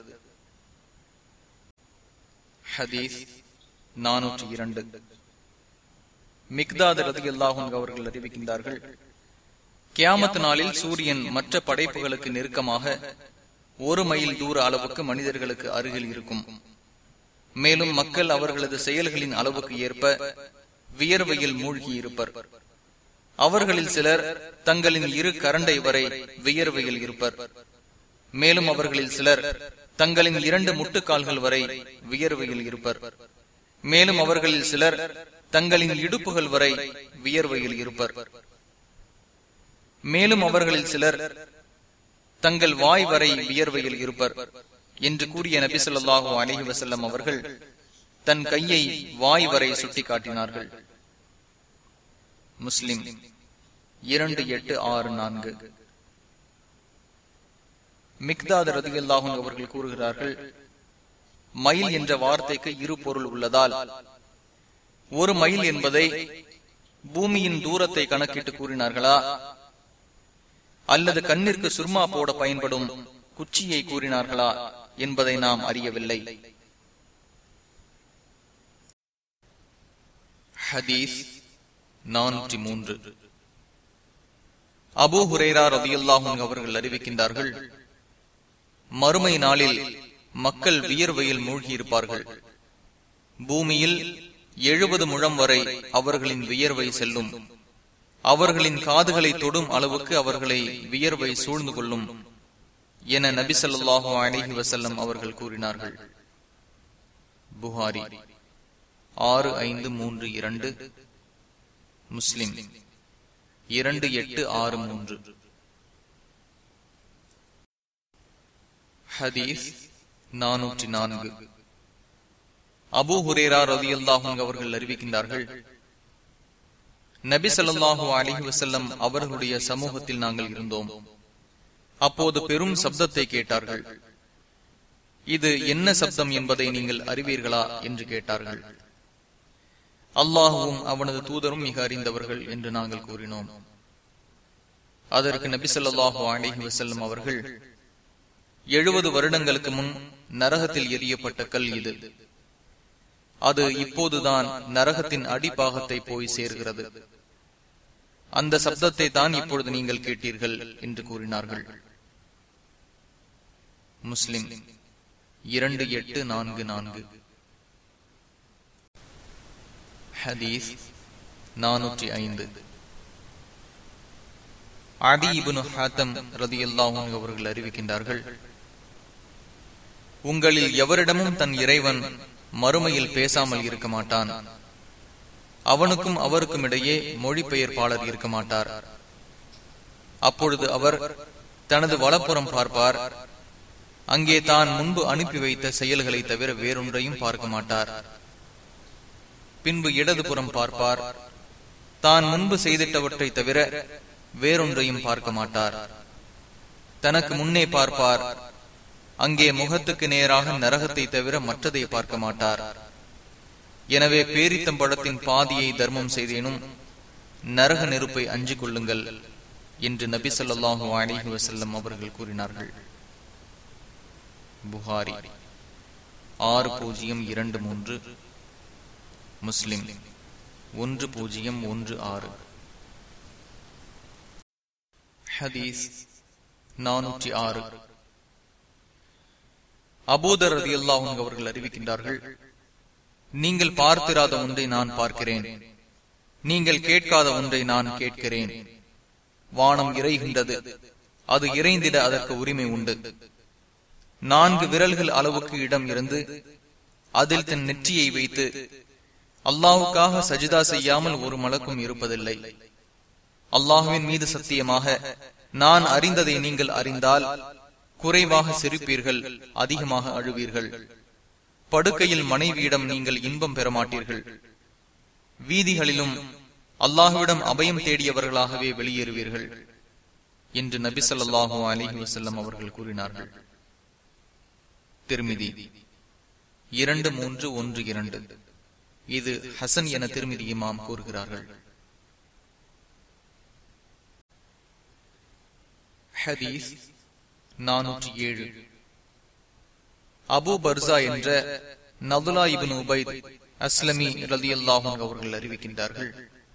[SPEAKER 1] ஹதீஸ் நானூற்றி இரண்டு மிக்தாத் ரதி அல்லாஹும் அவர்கள் அறிவிக்கின்றார்கள் கியாமத் நாளில் சூரியன் மற்ற படைப்புகளுக்கு நெருக்கமாக ஒரு மைல் தூர அளவுக்கு மனிதர்களுக்கு அருகில் இருக்கும் மேலும் மக்கள் அவர்களது செயல்களின் அளவுக்கு ஏற்ப வியர்வையில் மூழ்கி இருப்பர் அவர்களில் சிலர் தங்களின் இரு கரண்டை வரை வியர்வையில் இருப்பர் மேலும் அவர்களில் சிலர் தங்களின் இரண்டு முட்டுக்கால்கள் வரை வியர்வையில் இருப்பர் மேலும் அவர்களில் சிலர் தங்களின் இடுப்புகள் வரை வியர்வையில் இருப்பர் மேலும் அவர்களில் சிலர் தங்கள் வாய் வரை வியர்வையில் இருப்பர் என்று கூறிய நபி சொல்லாஹு அலஹி வசல்லம் அவர்கள் தன் கையை வாய் வரை சுட்டிக்காட்டினார்கள் முஸ்லிம் இரண்டு எட்டு ஆறு நான்கு மிக்தாத் ரதியல்லாஹும் அவர்கள் கூறுகிறார்கள் மைல் என்ற வார்த்தைக்கு இரு பொருள் உள்ளதால் ஒரு மைல் என்பதை பூமியின் தூரத்தை கணக்கிட்டு கூறினார்களா அல்லது கண்ணிற்கு சுர்மா போட பயன்படும் குச்சியை கூறினார்களா என்பதை நாம் அறியவில்லை ஹதீஸ் நானூற்றி மூன்று அபு ஹுரேரா ரதியுல்லாஹும் அவர்கள் அறிவிக்கின்றார்கள் மறுமை நாளில் மக்கள் வியர்வையில் மூழ்கியிருப்பார்கள் பூமியில் எழுபது முழம் வரை அவர்களின் வியர்வை செல்லும் அவர்களின் காதுகளை தொடும் அளவுக்கு அவர்களை வியர்வை சூழ்ந்து கொள்ளும் என நபி சொல்லாஹு அலிஹி வசல்லம் அவர்கள் கூறினார்கள் புகாரி ஆறு ஐந்து மூன்று இரண்டு முஸ்லிம் இரண்டு எட்டு ஆறு மூன்று ஹதீஸ் நானூற்றி நான்கு அபு ஹுரேரா ரவி அல்லாஹும் அவர்கள் அறிவிக்கின்றார்கள் நபி சொல்லாஹு அலிஹி வசல்லம் அவர்களுடைய சமூகத்தில் நாங்கள் இருந்தோம் அப்போது பெரும் சப்தத்தை கேட்டார்கள் இது என்ன சப்தம் என்பதை நீங்கள் அறிவீர்களா என்று கேட்டார்கள் அல்லாஹுவும் அவனது தூதரும் மிக அறிந்தவர்கள் என்று நாங்கள் கூறினோம் அதற்கு நபி சொல்லாஹு அலிஹி வசல்லம் அவர்கள் எழுபது வருடங்களுக்கு முன் நரகத்தில் எரியப்பட்ட கல் இது அது இப்போதுதான் நரகத்தின் அடிப்பாகத்தை போய் சேர்கிறது அந்த சப்தத்தை தான் இப்பொழுது நீங்கள் கேட்டீர்கள் என்று கூறினார்கள் முஸ்லிம் இரண்டு எட்டு நான்கு நான்கு ஹதீஸ் நானூற்றி ஐந்து அதி இபுனு ஹாத்தம் ரதி அல்லாஹும் அவர்கள் அறிவிக்கின்றார்கள் உங்களில் எவரிடமும் தன் இறைவன் மறுமையில் பேசாமல் இருக்க மாட்டான் அவனுக்கும் அவருக்கும் இடையே மொழிபெயர்ப்பாளர் இருக்க மாட்டார் அப்பொழுது அவர் தனது வலப்புறம் பார்ப்பார் அங்கே தான் முன்பு அனுப்பி வைத்த செயல்களை தவிர வேறொன்றையும் பார்க்க மாட்டார் பின்பு இடதுபுறம் பார்ப்பார் தான் முன்பு செய்திட்டவற்றை தவிர வேறொன்றையும் பார்க்க மாட்டார் தனக்கு முன்னே பார்ப்பார் அங்கே முகத்துக்கு நேராக நரகத்தை தவிர மற்றதை பார்க்க மாட்டார் எனவே பேரித்தம்பழத்தின் பாதியை தர்மம் செய்தேனும் நரக நெருப்பை அஞ்சிக் கொள்ளுங்கள் என்று நபி சொல்லாஹு அலிஹி வசல்லம் அவர்கள் கூறினார்கள் புகாரி ஆறு பூஜ்ஜியம் இரண்டு மூன்று முஸ்லிம் ஒன்று பூஜ்ஜியம் ஒன்று ஆறு ஹதீஸ் நானூற்றி ஆறு அபூதர் ரதி அவர்கள் அறிவிக்கின்றார்கள் நீங்கள் பார்த்திராத ஒன்றை நான் பார்க்கிறேன் நீங்கள் கேட்காத ஒன்றை நான் கேட்கிறேன் வானம் இறைகின்றது அது இறைந்திட அதற்கு உரிமை உண்டு நான்கு விரல்கள் அளவுக்கு இடம் இருந்து அதில் தன் நெற்றியை வைத்து அல்லாவுக்காக சஜிதா செய்யாமல் ஒரு மலக்கும் இருப்பதில்லை அல்லாஹுவின் மீது சத்தியமாக நான் அறிந்ததை நீங்கள் அறிந்தால் குறைவாக சிரிப்பீர்கள் அதிகமாக அழுவீர்கள் படுக்கையில் மனைவியிடம் நீங்கள் இன்பம் பெற மாட்டீர்கள் வீதிகளிலும் அல்லாஹுவிடம் அபயம் தேடியவர்களாகவே வெளியேறுவீர்கள் என்று நபி சொல்லாஹு அலிஹி வசல்லம் அவர்கள் கூறினார்கள் திருமிதி இரண்டு மூன்று ஒன்று இரண்டு இது ஹசன் என திருமிதி இமாம் கூறுகிறார்கள் ஹதீஸ் நானூற்றி ஏழு அபு பர்சா என்ற நதுலா இபின் உபைத் அஸ்லமி ரதி அல்லாஹும் அவர்கள் அறிவிக்கின்றார்கள்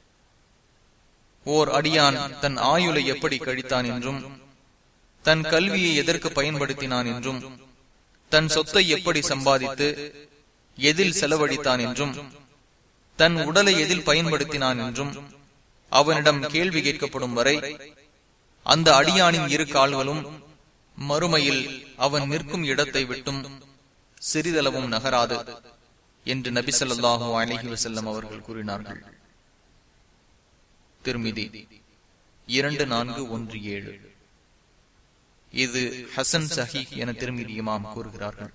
[SPEAKER 1] ஓர் அடியான் தன் ஆயுளை எப்படி கழித்தான் என்றும் தன் கல்வியை எதற்கு பயன்படுத்தினான் என்றும் தன் சொத்தை எப்படி சம்பாதித்து எதில் செலவழித்தான் என்றும் தன் உடலை எதில் பயன்படுத்தினான் என்றும் அவனிடம் கேள்வி கேட்கப்படும் வரை அந்த அடியானின் இரு கால்களும் மறுமையில் அவன் நிற்கும் இடத்தை விட்டும் சிறிதளவும் நகராது என்று நபி சொல்லாஹு அலஹி வசல்லம் அவர்கள் கூறினார்கள் திருமிதி இரண்டு நான்கு ஒன்று ஏழு இது ஹசன் சஹி என திருமிதி இமாம் கூறுகிறார்கள்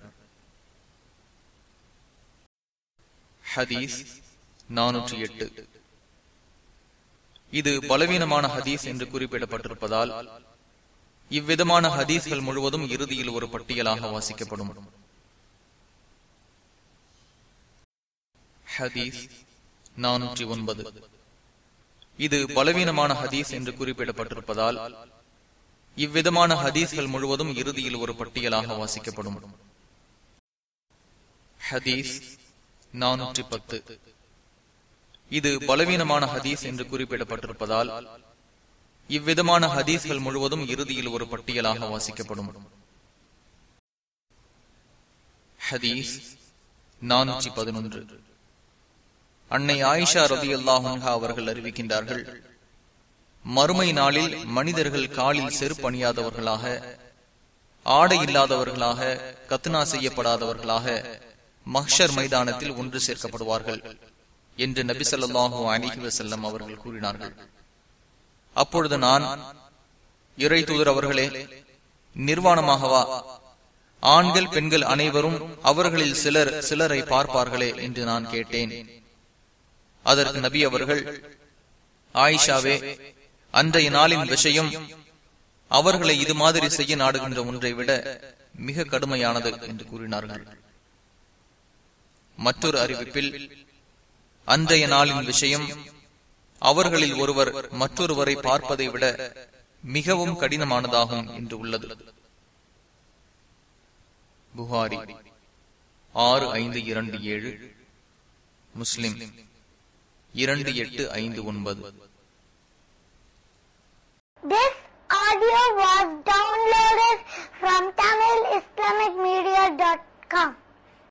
[SPEAKER 1] ஹதீஸ் நானூற்றி எட்டு இது பலவீனமான ஹதீஸ் என்று குறிப்பிடப்பட்டிருப்பதால் இவ்விதமான ஹதீஸ்கள் முழுவதும் இறுதியில் ஒரு பட்டியலாக வாசிக்கப்படும் ஹதீஸ் நானூற்றி ஒன்பது இது பலவீனமான ஹதீஸ் என்று குறிப்பிடப்பட்டிருப்பதால் இவ்விதமான ஹதீஸ்கள் முழுவதும் இறுதியில் ஒரு பட்டியலாக வாசிக்கப்படும் ஹதீஸ் நானூற்றி பத்து இது பலவீனமான ஹதீஸ் என்று குறிப்பிடப்பட்டிருப்பதால் இவ்விதமான ஹதீஸ்கள் முழுவதும் இறுதியில் ஒரு பட்டியலாக வாசிக்கப்படும் ஹதீஸ் நானூற்றி பதினொன்று அன்னை ஆயிஷா ரதி அல்லாஹா அவர்கள் அறிவிக்கின்றார்கள் மறுமை நாளில் மனிதர்கள் காலில் செருப்பணியாதவர்களாக ஆடை இல்லாதவர்களாக கத்னா செய்யப்படாதவர்களாக மஹ்ஷர் மைதானத்தில் ஒன்று சேர்க்கப்படுவார்கள் என்று நபி சொல்லாஹு அலிஹி வசல்லம் அவர்கள் கூறினார்கள் அப்பொழுது நான் இறை தூதர் அவர்களே நிர்வாணமாகவா ஆண்கள் பெண்கள் அனைவரும் அவர்களில் சிலர் சிலரை பார்ப்பார்களே என்று நான் கேட்டேன் அதற்கு நபி அவர்கள் ஆயிஷாவே அன்றைய நாளின் விஷயம் அவர்களை இது மாதிரி செய்ய நாடுகின்ற ஒன்றை விட மிக கடுமையானது என்று கூறினார்கள் மற்றொரு அறிவிப்பில் அன்றைய நாளின் விஷயம் அவர்களில் ஒருவர் மற்றொருவரை பார்ப்பதை விட மிகவும் கடினமானதாகும் என்று உள்ளது புகாரி ஆறு ஐந்து இரண்டு ஏழு முஸ்லிம் இரண்டு எட்டு ஐந்து ஒன்பது
[SPEAKER 3] This audio was downloaded from TamilIslamicMedia.com.